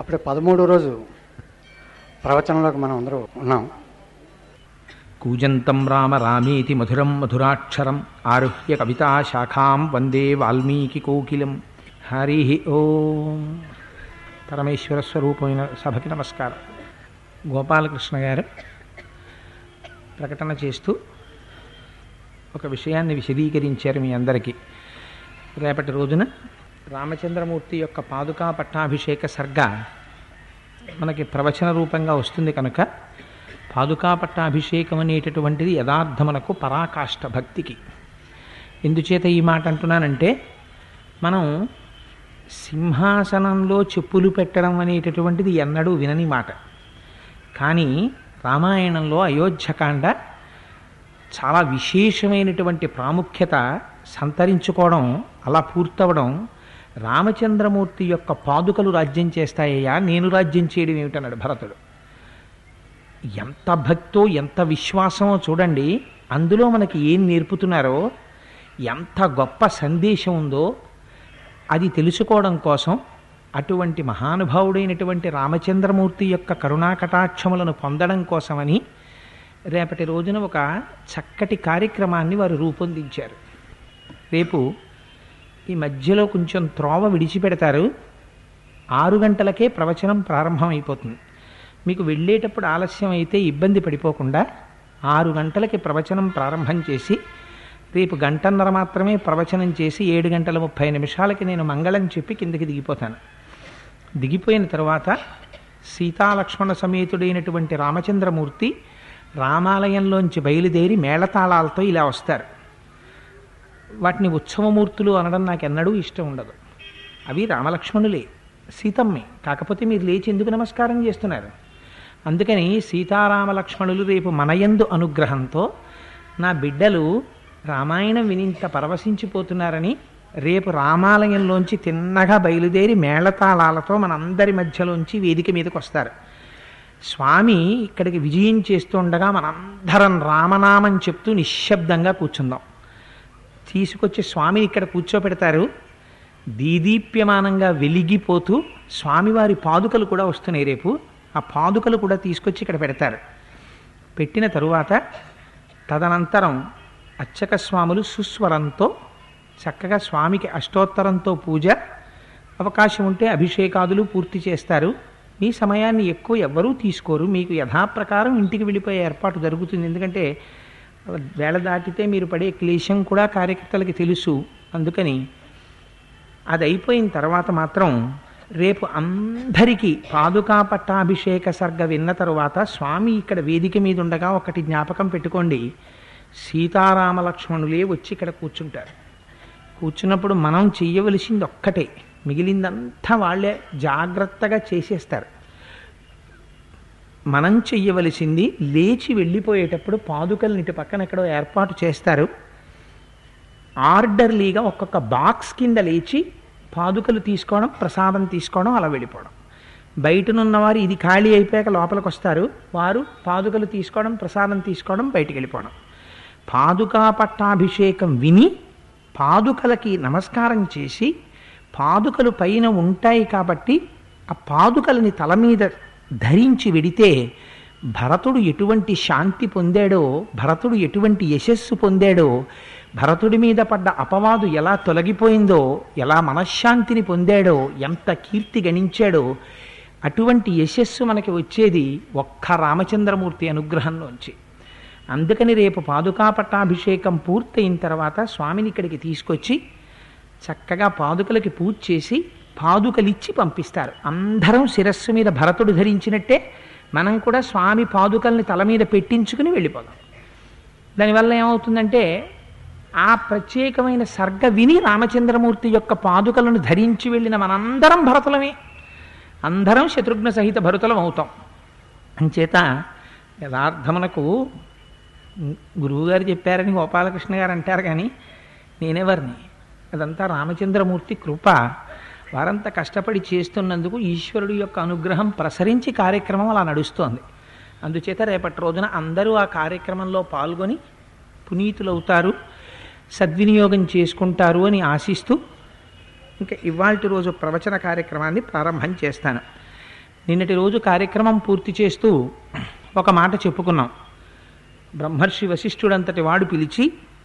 అప్పుడే పదమూడో రోజు ప్రవచనంలోకి మనం అందరూ ఉన్నాం కూజంతం రామ రామేతి మధురం మధురాక్షరం ఆరుహ్య కవితా శాఖాం వందే వాల్మీకి కోకిలం హరి ఓం పరమేశ్వర స్వరూపమైన సభకి నమస్కారం గోపాలకృష్ణ గారు ప్రకటన చేస్తూ ఒక విషయాన్ని విశదీకరించారు మీ అందరికీ రేపటి రోజున రామచంద్రమూర్తి యొక్క పాదుకా పట్టాభిషేక సర్గ మనకి ప్రవచన రూపంగా వస్తుంది కనుక పాదుకా పట్టాభిషేకం అనేటటువంటిది యథార్థమునకు పరాకాష్ఠ భక్తికి ఎందుచేత ఈ మాట అంటున్నానంటే మనం సింహాసనంలో చెప్పులు పెట్టడం అనేటటువంటిది ఎన్నడూ వినని మాట కానీ రామాయణంలో అయోధ్యకాండ చాలా విశేషమైనటువంటి ప్రాముఖ్యత సంతరించుకోవడం అలా పూర్తవడం రామచంద్రమూర్తి యొక్క పాదుకలు రాజ్యం చేస్తాయ్యా నేను రాజ్యం చేయడం ఏమిటన్నాడు భరతుడు ఎంత భక్తో ఎంత విశ్వాసమో చూడండి అందులో మనకి ఏం నేర్పుతున్నారో ఎంత గొప్ప సందేశం ఉందో అది తెలుసుకోవడం కోసం అటువంటి మహానుభావుడైనటువంటి రామచంద్రమూర్తి యొక్క కరుణాకటాక్షములను పొందడం కోసమని రేపటి రోజున ఒక చక్కటి కార్యక్రమాన్ని వారు రూపొందించారు రేపు ఈ మధ్యలో కొంచెం త్రోవ విడిచిపెడతారు ఆరు గంటలకే ప్రవచనం ప్రారంభమైపోతుంది మీకు వెళ్ళేటప్పుడు ఆలస్యం అయితే ఇబ్బంది పడిపోకుండా ఆరు గంటలకి ప్రవచనం ప్రారంభం చేసి రేపు గంటన్నర మాత్రమే ప్రవచనం చేసి ఏడు గంటల ముప్పై నిమిషాలకి నేను మంగళం చెప్పి కిందకి దిగిపోతాను దిగిపోయిన తర్వాత సీతాలక్ష్మణ సమేతుడైనటువంటి రామచంద్రమూర్తి రామాలయంలోంచి బయలుదేరి మేళతాళాలతో ఇలా వస్తారు వాటిని ఉత్సవమూర్తులు అనడం నాకు ఎన్నడూ ఇష్టం ఉండదు అవి రామలక్ష్మణులే సీతమ్మే కాకపోతే మీరు లేచి ఎందుకు నమస్కారం చేస్తున్నారు అందుకని సీతారామ లక్ష్మణులు రేపు మనయందు అనుగ్రహంతో నా బిడ్డలు రామాయణం వినింత పరవశించిపోతున్నారని రేపు రామాలయంలోంచి తిన్నగా బయలుదేరి మేళతాళాలతో మనందరి మధ్యలోంచి వేదిక మీదకి వస్తారు స్వామి ఇక్కడికి విజయం చేస్తుండగా మనందరం రామనామం చెప్తూ నిశ్శబ్దంగా కూర్చుందాం తీసుకొచ్చి స్వామిని ఇక్కడ కూర్చోపెడతారు దీదీప్యమానంగా వెలిగిపోతూ స్వామివారి పాదుకలు కూడా వస్తున్నాయి రేపు ఆ పాదుకలు కూడా తీసుకొచ్చి ఇక్కడ పెడతారు పెట్టిన తరువాత తదనంతరం అర్చక స్వాములు సుస్వరంతో చక్కగా స్వామికి అష్టోత్తరంతో పూజ అవకాశం ఉంటే అభిషేకాదులు పూర్తి చేస్తారు మీ సమయాన్ని ఎక్కువ ఎవ్వరూ తీసుకోరు మీకు యథాప్రకారం ఇంటికి వెళ్ళిపోయే ఏర్పాటు జరుగుతుంది ఎందుకంటే వేళ దాటితే మీరు పడే క్లేశం కూడా కార్యకర్తలకి తెలుసు అందుకని అది అయిపోయిన తర్వాత మాత్రం రేపు అందరికీ పాదుకా పట్టాభిషేక సర్గ విన్న తరువాత స్వామి ఇక్కడ వేదిక మీద ఉండగా ఒకటి జ్ఞాపకం పెట్టుకోండి సీతారామ లక్ష్మణులే వచ్చి ఇక్కడ కూర్చుంటారు కూర్చున్నప్పుడు మనం చెయ్యవలసింది ఒక్కటే మిగిలిందంతా వాళ్ళే జాగ్రత్తగా చేసేస్తారు మనం చెయ్యవలసింది లేచి వెళ్ళిపోయేటప్పుడు పాదుకల్ని ఇటు పక్కన ఎక్కడో ఏర్పాటు చేస్తారు ఆర్డర్లీగా ఒక్కొక్క బాక్స్ కింద లేచి పాదుకలు తీసుకోవడం ప్రసాదం తీసుకోవడం అలా వెళ్ళిపోవడం బయటనున్నవారు ఇది ఖాళీ అయిపోయాక లోపలికి వస్తారు వారు పాదుకలు తీసుకోవడం ప్రసాదం తీసుకోవడం బయటికి వెళ్ళిపోవడం పాదుకా పట్టాభిషేకం విని పాదుకలకి నమస్కారం చేసి పాదుకలు పైన ఉంటాయి కాబట్టి ఆ పాదుకలని తల మీద ధరించి వెడితే భరతుడు ఎటువంటి శాంతి పొందాడో భరతుడు ఎటువంటి యశస్సు పొందాడో భరతుడి మీద పడ్డ అపవాదు ఎలా తొలగిపోయిందో ఎలా మనశ్శాంతిని పొందాడో ఎంత కీర్తి గణించాడో అటువంటి యశస్సు మనకి వచ్చేది ఒక్క రామచంద్రమూర్తి అనుగ్రహంలోంచి అందుకని రేపు పాదుకా పట్టాభిషేకం పూర్తయిన తర్వాత స్వామిని ఇక్కడికి తీసుకొచ్చి చక్కగా పాదుకలకి పూజ చేసి పాదుకలిచ్చి పంపిస్తారు అందరం శిరస్సు మీద భరతుడు ధరించినట్టే మనం కూడా స్వామి పాదుకల్ని తల మీద పెట్టించుకుని వెళ్ళిపోదాం దానివల్ల ఏమవుతుందంటే ఆ ప్రత్యేకమైన సర్గ విని రామచంద్రమూర్తి యొక్క పాదుకలను ధరించి వెళ్ళిన మనందరం భరతులమే అందరం శత్రుఘ్న సహిత భరతులం అవుతాం అంచేత యథార్థమునకు గురువుగారు చెప్పారని గోపాలకృష్ణ గారు అంటారు కానీ నేనెవరిని అదంతా రామచంద్రమూర్తి కృప వారంతా కష్టపడి చేస్తున్నందుకు ఈశ్వరుడు యొక్క అనుగ్రహం ప్రసరించి కార్యక్రమం అలా నడుస్తోంది అందుచేత రేపటి రోజున అందరూ ఆ కార్యక్రమంలో పాల్గొని పునీతులవుతారు సద్వినియోగం చేసుకుంటారు అని ఆశిస్తూ ఇంకా ఇవాళ రోజు ప్రవచన కార్యక్రమాన్ని ప్రారంభం చేస్తాను నిన్నటి రోజు కార్యక్రమం పూర్తి చేస్తూ ఒక మాట చెప్పుకున్నాం బ్రహ్మర్షి వశిష్ఠుడంతటి వాడు పిలిచి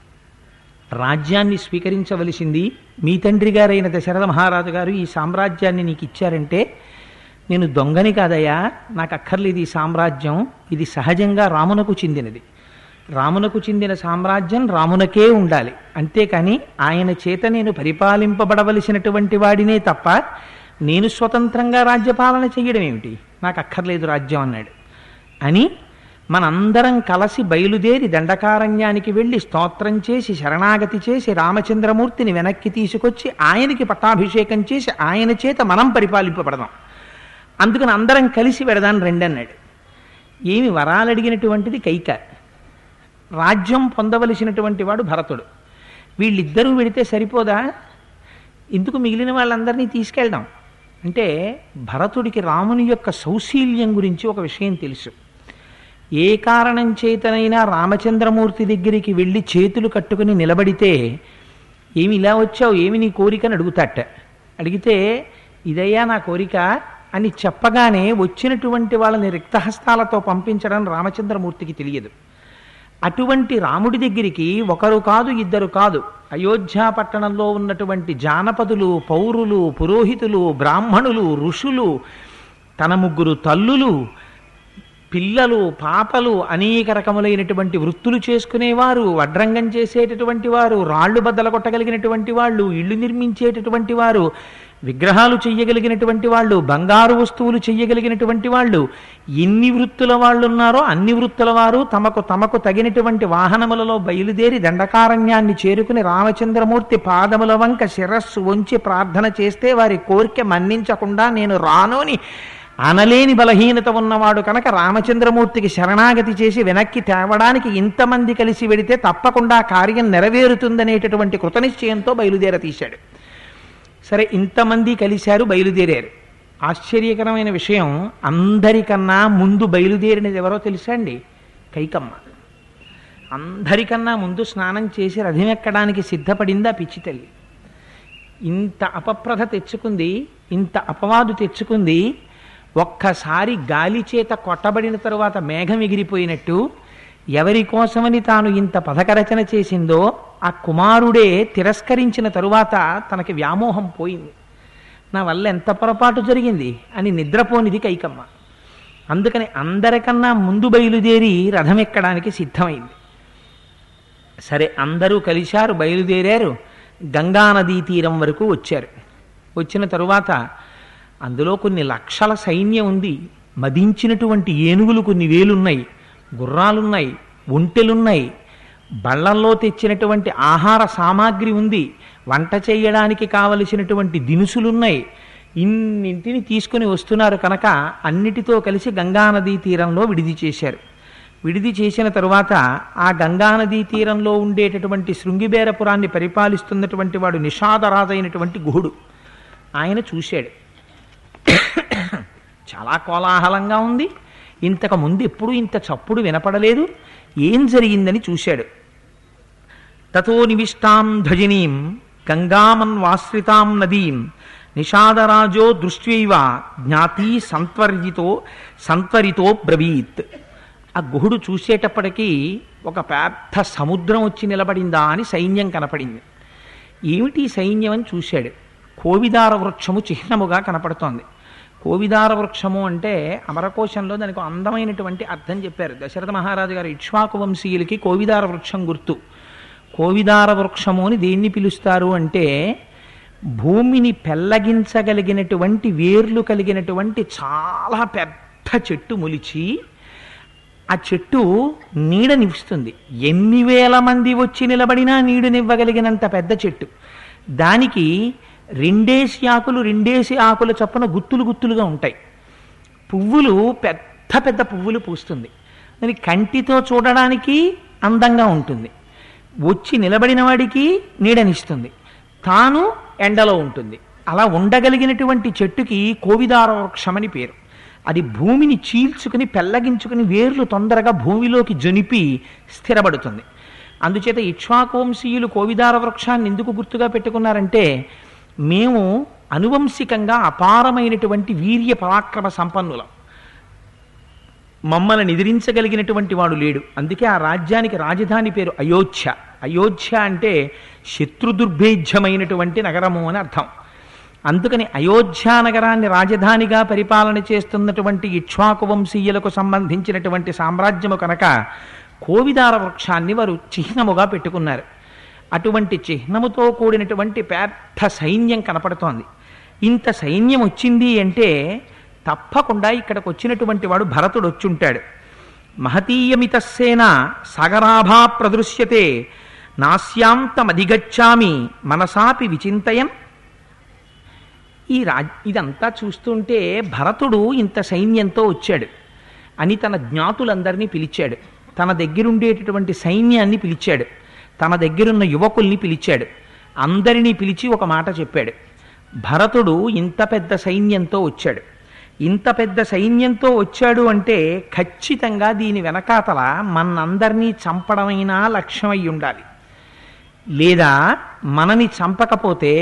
రాజ్యాన్ని స్వీకరించవలసింది మీ తండ్రి గారైన దశరథ మహారాజు గారు ఈ సామ్రాజ్యాన్ని నీకు ఇచ్చారంటే నేను దొంగని కాదయ్యా నాకు అక్కర్లేదు ఈ సామ్రాజ్యం ఇది సహజంగా రామునకు చెందినది రామునకు చెందిన సామ్రాజ్యం రామునకే ఉండాలి అంతేకాని ఆయన చేత నేను పరిపాలింపబడవలసినటువంటి వాడినే తప్ప నేను స్వతంత్రంగా రాజ్యపాలన చేయడం ఏమిటి నాకు అక్కర్లేదు రాజ్యం అన్నాడు అని మనందరం కలిసి బయలుదేరి దండకారణ్యానికి వెళ్ళి స్తోత్రం చేసి శరణాగతి చేసి రామచంద్రమూర్తిని వెనక్కి తీసుకొచ్చి ఆయనకి పట్టాభిషేకం చేసి ఆయన చేత మనం పరిపాలింపబడదాం అందుకని అందరం కలిసి వెడదాం రండి అన్నాడు ఏమి వరాలు అడిగినటువంటిది కైక రాజ్యం పొందవలసినటువంటి వాడు భరతుడు వీళ్ళిద్దరూ వెడితే సరిపోదా ఎందుకు మిగిలిన వాళ్ళందరినీ తీసుకెళ్దాం అంటే భరతుడికి రాముని యొక్క సౌశీల్యం గురించి ఒక విషయం తెలుసు ఏ కారణం చేతనైనా రామచంద్రమూర్తి దగ్గరికి వెళ్ళి చేతులు కట్టుకుని నిలబడితే ఏమి ఇలా వచ్చావు ఏమి నీ కోరికని అడుగుతాట అడిగితే ఇదయ్యా నా కోరిక అని చెప్పగానే వచ్చినటువంటి వాళ్ళని రిక్తహస్తాలతో పంపించడం రామచంద్రమూర్తికి తెలియదు అటువంటి రాముడి దగ్గరికి ఒకరు కాదు ఇద్దరు కాదు అయోధ్య పట్టణంలో ఉన్నటువంటి జానపదులు పౌరులు పురోహితులు బ్రాహ్మణులు ఋషులు తన ముగ్గురు తల్లులు పిల్లలు పాపలు అనేక రకములైనటువంటి వృత్తులు చేసుకునేవారు వడ్రంగం చేసేటటువంటి వారు రాళ్ళు బద్దలు కొట్టగలిగినటువంటి వాళ్ళు ఇళ్ళు నిర్మించేటటువంటి వారు విగ్రహాలు చెయ్యగలిగినటువంటి వాళ్ళు బంగారు వస్తువులు చెయ్యగలిగినటువంటి వాళ్ళు ఎన్ని వృత్తుల వాళ్ళు ఉన్నారో అన్ని వృత్తుల వారు తమకు తమకు తగినటువంటి వాహనములలో బయలుదేరి దండకారణ్యాన్ని చేరుకుని రామచంద్రమూర్తి పాదముల వంక శిరస్సు వంచి ప్రార్థన చేస్తే వారి కోరిక మన్నించకుండా నేను రాను అని అనలేని బలహీనత ఉన్నవాడు కనుక రామచంద్రమూర్తికి శరణాగతి చేసి వెనక్కి తేవడానికి ఇంతమంది కలిసి వెడితే తప్పకుండా కార్యం నెరవేరుతుందనేటటువంటి కృతనిశ్చయంతో బయలుదేర తీశాడు సరే ఇంతమంది కలిశారు బయలుదేరారు ఆశ్చర్యకరమైన విషయం అందరికన్నా ముందు బయలుదేరినది ఎవరో తెలుసా అండి కైకమ్మ అందరికన్నా ముందు స్నానం చేసి రథం ఎక్కడానికి సిద్ధపడిందా పిచ్చి తల్లి ఇంత అపప్రథ తెచ్చుకుంది ఇంత అపవాదు తెచ్చుకుంది ఒక్కసారి గాలి చేత కొట్టబడిన తరువాత మేఘం ఎగిరిపోయినట్టు ఎవరి కోసమని తాను ఇంత పథకరచన చేసిందో ఆ కుమారుడే తిరస్కరించిన తరువాత తనకి వ్యామోహం పోయింది నా వల్ల ఎంత పొరపాటు జరిగింది అని నిద్రపోనిది కైకమ్మ అందుకని అందరికన్నా ముందు బయలుదేరి రథం ఎక్కడానికి సిద్ధమైంది సరే అందరూ కలిశారు బయలుదేరారు గంగానదీ తీరం వరకు వచ్చారు వచ్చిన తరువాత అందులో కొన్ని లక్షల సైన్యం ఉంది మదించినటువంటి ఏనుగులు కొన్ని వేలున్నాయి గుర్రాలున్నాయి ఒంటెలున్నాయి బళ్ళల్లో తెచ్చినటువంటి ఆహార సామాగ్రి ఉంది వంట చేయడానికి కావలసినటువంటి దినుసులున్నాయి ఇన్నింటిని తీసుకుని వస్తున్నారు కనుక అన్నిటితో కలిసి గంగానదీ తీరంలో విడిది చేశారు విడిది చేసిన తరువాత ఆ గంగానదీ తీరంలో ఉండేటటువంటి శృంగిబేరపురాన్ని పరిపాలిస్తున్నటువంటి వాడు నిషాదరాజైనటువంటి గుహుడు ఆయన చూశాడు చాలా కోలాహలంగా ఉంది ఇంతకు ముందు ఎప్పుడు ఇంత చప్పుడు వినపడలేదు ఏం జరిగిందని చూశాడు తతో నివిష్టాం ధ్వజినీం గంగామన్వాశ్రితాం నదీం నిషాదరాజో దృష్ట్యైవ జ్ఞాతి సంత్వర్జితో సంత్వరితో బ్రవీత్ ఆ గుహుడు చూసేటప్పటికీ ఒక పెద్ద సముద్రం వచ్చి నిలబడిందా అని సైన్యం కనపడింది ఏమిటి సైన్యం అని చూశాడు కోవిదార వృక్షము చిహ్నముగా కనపడుతోంది కోవిదార వృక్షము అంటే అమరకోశంలో దానికి ఒక అందమైనటువంటి అర్థం చెప్పారు దశరథ మహారాజు గారు ఇక్ష్వాకు వంశీయులకి కోవిదార వృక్షం గుర్తు కోవిదార వృక్షము అని దేన్ని పిలుస్తారు అంటే భూమిని పెల్లగించగలిగినటువంటి వేర్లు కలిగినటువంటి చాలా పెద్ద చెట్టు మొలిచి ఆ చెట్టు నీడనిస్తుంది ఎన్ని వేల మంది వచ్చి నిలబడినా నీడనివ్వగలిగినంత పెద్ద చెట్టు దానికి రెండేసి ఆకులు రెండేసి ఆకుల చొప్పున గుత్తులు గుత్తులుగా ఉంటాయి పువ్వులు పెద్ద పెద్ద పువ్వులు పూస్తుంది దాని కంటితో చూడడానికి అందంగా ఉంటుంది వచ్చి నిలబడిన వాడికి నీడనిస్తుంది తాను ఎండలో ఉంటుంది అలా ఉండగలిగినటువంటి చెట్టుకి కోవిదార వృక్షమని పేరు అది భూమిని చీల్చుకుని పెల్లగించుకుని వేర్లు తొందరగా భూమిలోకి జొనిపి స్థిరపడుతుంది అందుచేత ఇక్ష్వాకోంశీయులు కోవిదార వృక్షాన్ని ఎందుకు గుర్తుగా పెట్టుకున్నారంటే మేము అనువంశికంగా అపారమైనటువంటి వీర్య పరాక్రమ సంపన్నులం మమ్మల్ని ఎదిరించగలిగినటువంటి వాడు లేడు అందుకే ఆ రాజ్యానికి రాజధాని పేరు అయోధ్య అయోధ్య అంటే శత్రుదుర్భేజ్యమైనటువంటి నగరము అని అర్థం అందుకని అయోధ్య నగరాన్ని రాజధానిగా పరిపాలన చేస్తున్నటువంటి ఇక్ష్వాకు వంశీయులకు సంబంధించినటువంటి సామ్రాజ్యము కనుక కోవిదార వృక్షాన్ని వారు చిహ్నముగా పెట్టుకున్నారు అటువంటి చిహ్నముతో కూడినటువంటి పెద్ద సైన్యం కనపడుతోంది ఇంత సైన్యం వచ్చింది అంటే తప్పకుండా ఇక్కడికి వచ్చినటువంటి వాడు భరతుడు వచ్చుంటాడు మహతీయమితస్సేన సాగరాభా ప్రదృశ్యతే నాస్యాంతమధిగచ్చామి మనసాపి విచింతయన్ ఈ రాజ్ ఇదంతా చూస్తుంటే భరతుడు ఇంత సైన్యంతో వచ్చాడు అని తన జ్ఞాతులందరినీ పిలిచాడు తన దగ్గరుండేటటువంటి సైన్యాన్ని పిలిచాడు తన దగ్గరున్న యువకుల్ని పిలిచాడు అందరినీ పిలిచి ఒక మాట చెప్పాడు భరతుడు ఇంత పెద్ద సైన్యంతో వచ్చాడు ఇంత పెద్ద సైన్యంతో వచ్చాడు అంటే ఖచ్చితంగా దీని వెనకాతల మనందరినీ చంపడమైనా లక్ష్యం అయి ఉండాలి లేదా మనని చంపకపోతే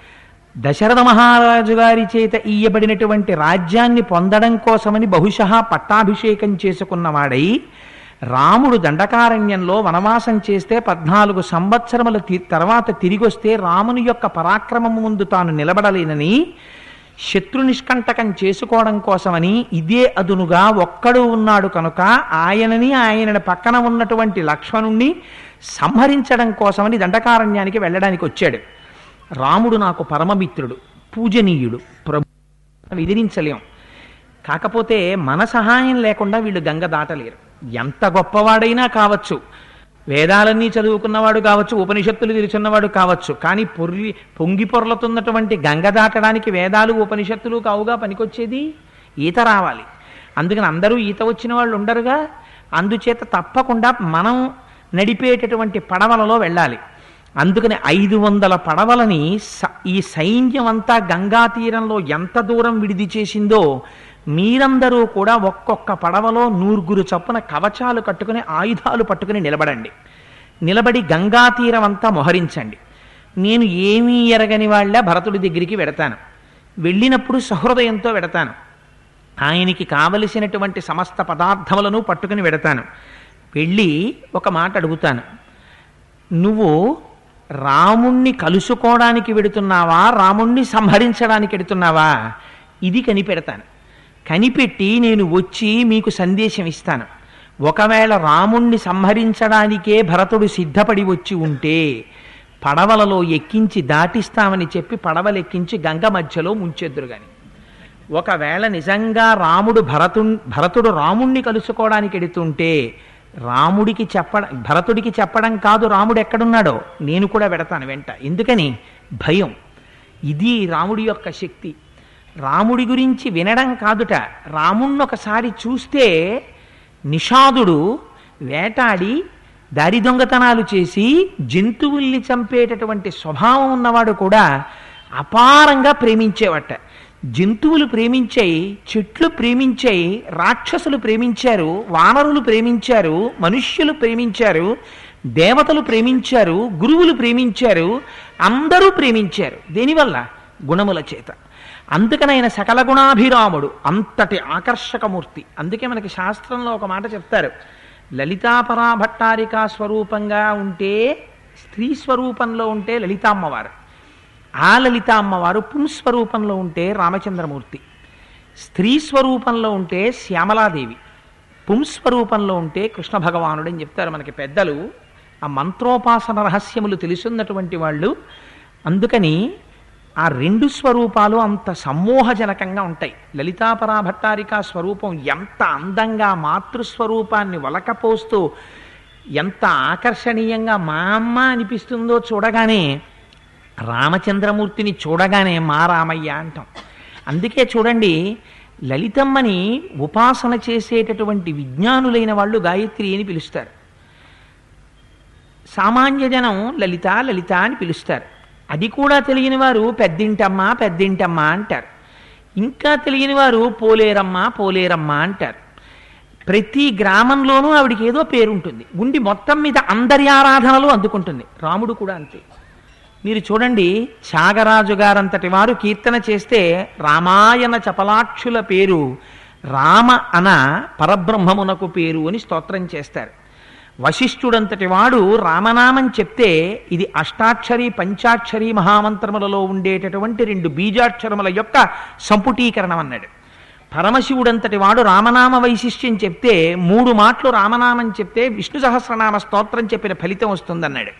దశరథ మహారాజు గారి చేత ఇయ్యబడినటువంటి రాజ్యాన్ని పొందడం కోసమని బహుశా పట్టాభిషేకం చేసుకున్నవాడై రాముడు దండకారణ్యంలో వనవాసం చేస్తే పద్నాలుగు సంవత్సరముల తి- తర్వాత తిరిగొస్తే రాముని యొక్క పరాక్రమము ముందు తాను నిలబడలేనని శత్రు నిష్కంటకం చేసుకోవడం కోసమని ఇదే అదునుగా ఒక్కడు ఉన్నాడు కనుక ఆయనని ఆయన పక్కన ఉన్నటువంటి లక్ష్మణుణ్ణి సంహరించడం కోసమని దండకారణ్యానికి వెళ్ళడానికి వచ్చాడు రాముడు నాకు పరమమిత్రుడు పూజనీయుడు ప్రభు ఎదిరించలేం కాకపోతే మన సహాయం లేకుండా వీళ్ళు గంగ దాటలేరు ఎంత గొప్పవాడైనా కావచ్చు వేదాలన్నీ చదువుకున్నవాడు కావచ్చు ఉపనిషత్తులు తెలిసిన్నవాడు కావచ్చు కానీ పొర్లి పొంగి పొర్లుతున్నటువంటి గంగ దాటడానికి వేదాలు ఉపనిషత్తులు కావుగా పనికొచ్చేది ఈత రావాలి అందుకని అందరూ ఈత వచ్చిన వాళ్ళు ఉండరుగా అందుచేత తప్పకుండా మనం నడిపేటటువంటి పడవలలో వెళ్ళాలి అందుకని ఐదు వందల పడవలని స- ఈ సైన్యం అంతా గంగా తీరంలో ఎంత దూరం విడిది చేసిందో మీరందరూ కూడా ఒక్కొక్క పడవలో నూరుగురు చొప్పున కవచాలు కట్టుకుని ఆయుధాలు పట్టుకుని నిలబడండి నిలబడి గంగా తీరం అంతా మొహరించండి నేను ఏమీ ఎరగని వాళ్ళ భరతుడి దగ్గరికి వెడతాను వెళ్ళినప్పుడు సహృదయంతో వెడతాను ఆయనకి కావలసినటువంటి సమస్త పదార్థములను పట్టుకుని వెడతాను వెళ్ళి ఒక మాట అడుగుతాను నువ్వు రాముణ్ణి కలుసుకోవడానికి వెడుతున్నావా రాముణ్ణి సంహరించడానికి వెడుతున్నావా ఇది కనిపెడతాను కనిపెట్టి నేను వచ్చి మీకు సందేశం ఇస్తాను ఒకవేళ రాముణ్ణి సంహరించడానికే భరతుడు సిద్ధపడి వచ్చి ఉంటే పడవలలో ఎక్కించి దాటిస్తామని చెప్పి పడవలెక్కించి గంగ మధ్యలో ముంచెద్దురు గాని ఒకవేళ నిజంగా రాముడు భరతు భరతుడు రాముణ్ణి కలుసుకోవడానికి ఎడుతుంటే రాముడికి చెప్పడం భరతుడికి చెప్పడం కాదు రాముడు ఎక్కడున్నాడో నేను కూడా వెడతాను వెంట ఎందుకని భయం ఇది రాముడి యొక్క శక్తి రాముడి గురించి వినడం కాదుట రాముణ్ణి ఒకసారి చూస్తే నిషాదుడు వేటాడి దారి దొంగతనాలు చేసి జంతువుల్ని చంపేటటువంటి స్వభావం ఉన్నవాడు కూడా అపారంగా ప్రేమించేవట జంతువులు ప్రేమించాయి చెట్లు ప్రేమించాయి రాక్షసులు ప్రేమించారు వానరులు ప్రేమించారు మనుష్యులు ప్రేమించారు దేవతలు ప్రేమించారు గురువులు ప్రేమించారు అందరూ ప్రేమించారు దేనివల్ల గుణముల చేత అందుకనైన సకల గుణాభిరాముడు అంతటి ఆకర్షకమూర్తి అందుకే మనకి శాస్త్రంలో ఒక మాట చెప్తారు లలితాపరా భట్టారికా స్వరూపంగా ఉంటే స్త్రీ స్వరూపంలో ఉంటే లలితామ్మవారు ఆ లలిత అమ్మవారు పుంస్వరూపంలో ఉంటే రామచంద్రమూర్తి స్త్రీ స్వరూపంలో ఉంటే శ్యామలాదేవి పుంస్వరూపంలో ఉంటే కృష్ణ భగవానుడు అని చెప్తారు మనకి పెద్దలు ఆ మంత్రోపాసన రహస్యములు తెలుసున్నటువంటి వాళ్ళు అందుకని ఆ రెండు స్వరూపాలు అంత సమ్మోహజనకంగా ఉంటాయి లలితాపరా భట్టారిక స్వరూపం ఎంత అందంగా మాతృస్వరూపాన్ని వలకపోస్తూ ఎంత ఆకర్షణీయంగా మా అమ్మ అనిపిస్తుందో చూడగానే రామచంద్రమూర్తిని చూడగానే మా రామయ్య అంటాం అందుకే చూడండి లలితమ్మని ఉపాసన చేసేటటువంటి విజ్ఞానులైన వాళ్ళు గాయత్రి అని పిలుస్తారు సామాన్య జనం లలిత లలిత అని పిలుస్తారు అది కూడా తెలియని వారు పెద్దింటమ్మ పెద్దింటమ్మ అంటారు ఇంకా తెలియని వారు పోలేరమ్మ పోలేరమ్మ అంటారు ప్రతి గ్రామంలోనూ ఆవిడికి ఏదో పేరుంటుంది ఉండి మొత్తం మీద అందరి ఆరాధనలు అందుకుంటుంది రాముడు కూడా అంతే మీరు చూడండి త్యాగరాజు గారంతటి వారు కీర్తన చేస్తే రామాయణ చపలాక్షుల పేరు రామ అన పరబ్రహ్మమునకు పేరు అని స్తోత్రం చేస్తారు వశిష్ఠుడంతటి వాడు రామనామం చెప్తే ఇది అష్టాక్షరి పంచాక్షరి మహామంత్రములలో ఉండేటటువంటి రెండు బీజాక్షరముల యొక్క సంపుటీకరణం అన్నాడు పరమశివుడంతటి వాడు రామనామ వైశిష్ట్యం చెప్తే మూడు మాటలు రామనామం చెప్తే విష్ణు సహస్రనామ స్తోత్రం చెప్పిన ఫలితం వస్తుందన్నాడు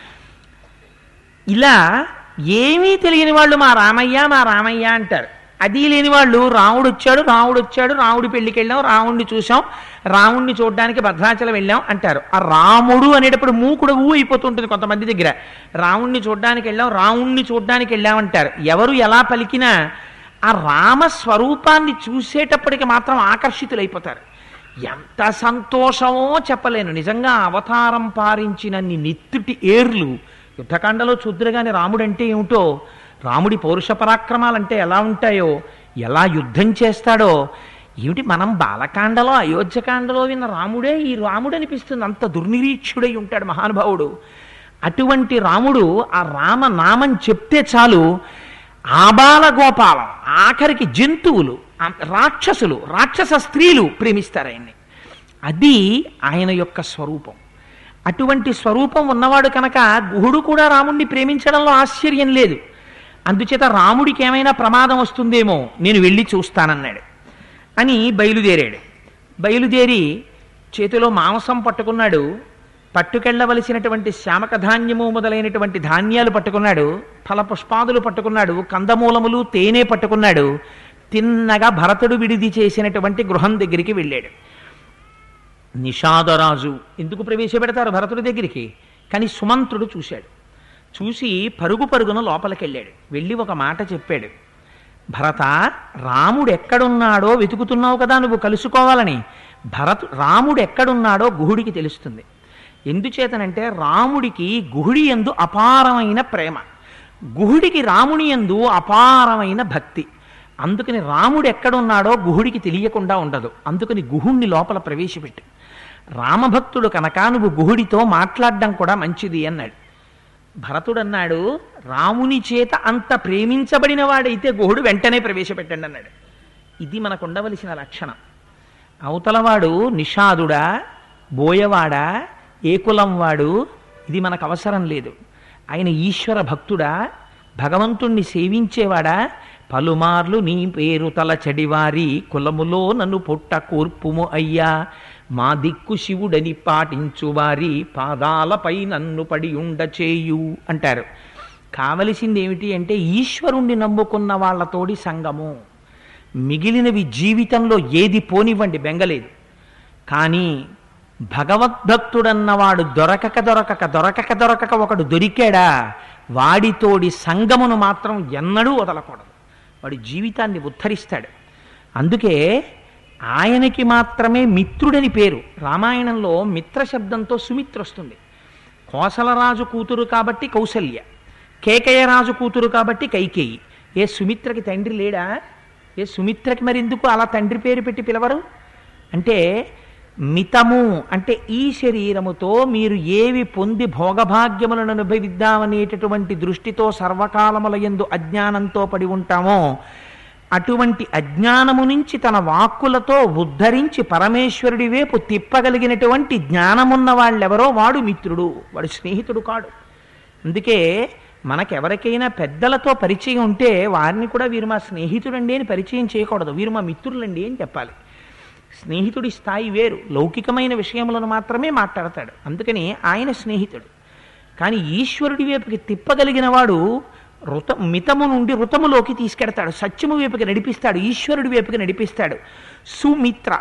ఇలా ఏమీ తెలియని వాళ్ళు మా రామయ్య మా రామయ్య అంటారు అది లేని వాళ్ళు రాముడు వచ్చాడు రాముడు వచ్చాడు రాముడి పెళ్లికి వెళ్ళాం రాముడిని చూసాం రాముడిని చూడడానికి భద్రాచలం వెళ్ళాం అంటారు ఆ రాముడు అనేటప్పుడు మూకుడు ఊ అయిపోతుంటుంది కొంతమంది దగ్గర రాముడిని చూడడానికి వెళ్ళాం రాముడిని చూడడానికి వెళ్ళాం అంటారు ఎవరు ఎలా పలికినా ఆ రామ స్వరూపాన్ని చూసేటప్పటికి మాత్రం ఆకర్షితులైపోతారు ఎంత సంతోషమో చెప్పలేను నిజంగా అవతారం పారించినన్ని నిత్తుటి ఏర్లు యుద్ధకాండలో చూద్దురుగాని రాముడు అంటే ఏమిటో రాముడి పౌరుష పరాక్రమాలంటే ఎలా ఉంటాయో ఎలా యుద్ధం చేస్తాడో ఏమిటి మనం బాలకాండలో అయోధ్యకాండలో విన్న రాముడే ఈ రాముడు అనిపిస్తుంది అంత దుర్నిరీక్షుడై ఉంటాడు మహానుభావుడు అటువంటి రాముడు ఆ రామనామం చెప్తే చాలు ఆబాల గోపాలం ఆఖరికి జంతువులు ఆ రాక్షసులు రాక్షస స్త్రీలు ప్రేమిస్తారు ఆయన్ని అది ఆయన యొక్క స్వరూపం అటువంటి స్వరూపం ఉన్నవాడు కనుక గుహుడు కూడా రాముణ్ణి ప్రేమించడంలో ఆశ్చర్యం లేదు అందుచేత రాముడికి ఏమైనా ప్రమాదం వస్తుందేమో నేను వెళ్ళి చూస్తానన్నాడు అని బయలుదేరాడు బయలుదేరి చేతిలో మాంసం పట్టుకున్నాడు పట్టుకెళ్ళవలసినటువంటి శామక ధాన్యము మొదలైనటువంటి ధాన్యాలు పట్టుకున్నాడు ఫల పుష్పాదులు పట్టుకున్నాడు కందమూలములు తేనె పట్టుకున్నాడు తిన్నగా భరతుడు విడిది చేసినటువంటి గృహం దగ్గరికి వెళ్ళాడు నిషాదరాజు ఎందుకు ప్రవేశపెడతారు భరతుడి దగ్గరికి కానీ సుమంత్రుడు చూశాడు చూసి పరుగు పరుగున లోపలికెళ్ళాడు వెళ్ళి ఒక మాట చెప్పాడు భరత రాముడు ఎక్కడున్నాడో వెతుకుతున్నావు కదా నువ్వు కలుసుకోవాలని భరతు రాముడు ఎక్కడున్నాడో గుహుడికి తెలుస్తుంది ఎందుచేతనంటే రాముడికి గుహుడి ఎందు అపారమైన ప్రేమ గుహుడికి రాముని ఎందు అపారమైన భక్తి అందుకని రాముడు ఎక్కడున్నాడో గుహుడికి తెలియకుండా ఉండదు అందుకని గుహుణ్ణి లోపల ప్రవేశపెట్టు రామభక్తుడు కనుక నువ్వు గుహుడితో మాట్లాడడం కూడా మంచిది అన్నాడు భరతుడన్నాడు రాముని చేత అంత ప్రేమించబడిన వాడైతే గుహుడు వెంటనే ప్రవేశపెట్టండి అన్నాడు ఇది మనకు ఉండవలసిన లక్షణం అవతలవాడు నిషాదుడా బోయవాడా ఏ కులం వాడు ఇది మనకు అవసరం లేదు ఆయన ఈశ్వర భక్తుడా భగవంతుణ్ణి సేవించేవాడా పలుమార్లు నీ పేరు తలచడివారి కులములో నన్ను పొట్ట కూర్పుము అయ్యా మా దిక్కు శివుడని పాటించువారి పాదాలపై నన్ను పడి ఉండచేయు అంటారు కావలసింది ఏమిటి అంటే ఈశ్వరుణ్ణి నమ్ముకున్న వాళ్ళతోడి సంగము మిగిలినవి జీవితంలో ఏది పోనివ్వండి బెంగలేదు కానీ భగవద్భక్తుడన్నవాడు దొరకక దొరకక దొరకక దొరకక ఒకడు దొరికాడా వాడితోడి సంగమును మాత్రం ఎన్నడూ వదలకూడదు వాడి జీవితాన్ని ఉద్ధరిస్తాడు అందుకే ఆయనకి మాత్రమే మిత్రుడని పేరు రామాయణంలో మిత్ర శబ్దంతో సుమిత్ర వస్తుంది కోసలరాజు కూతురు కాబట్టి కౌసల్య కేకయరాజు కూతురు కాబట్టి కైకేయి ఏ సుమిత్రకి తండ్రి లేడా ఏ సుమిత్రకి మరి ఎందుకు అలా తండ్రి పేరు పెట్టి పిలవరు అంటే మితము అంటే ఈ శరీరముతో మీరు ఏవి పొంది భోగభాగ్యములను అనుభవిద్దామనేటటువంటి దృష్టితో సర్వకాలముల ఎందు అజ్ఞానంతో పడి ఉంటామో అటువంటి అజ్ఞానము నుంచి తన వాక్కులతో ఉద్ధరించి పరమేశ్వరుడి వైపు తిప్పగలిగినటువంటి జ్ఞానమున్న వాళ్ళెవరో వాడు మిత్రుడు వాడు స్నేహితుడు కాడు అందుకే మనకెవరికైనా పెద్దలతో పరిచయం ఉంటే వారిని కూడా వీరు మా స్నేహితుడండి అని పరిచయం చేయకూడదు వీరు మా మిత్రులండి అని చెప్పాలి స్నేహితుడి స్థాయి వేరు లౌకికమైన విషయములను మాత్రమే మాట్లాడతాడు అందుకని ఆయన స్నేహితుడు కానీ ఈశ్వరుడి వైపుకి తిప్పగలిగిన వాడు ఋత మితము నుండి ఋతములోకి తీసుకెడతాడు సత్యము వైపుకి నడిపిస్తాడు ఈశ్వరుడి వైపుకి నడిపిస్తాడు సుమిత్ర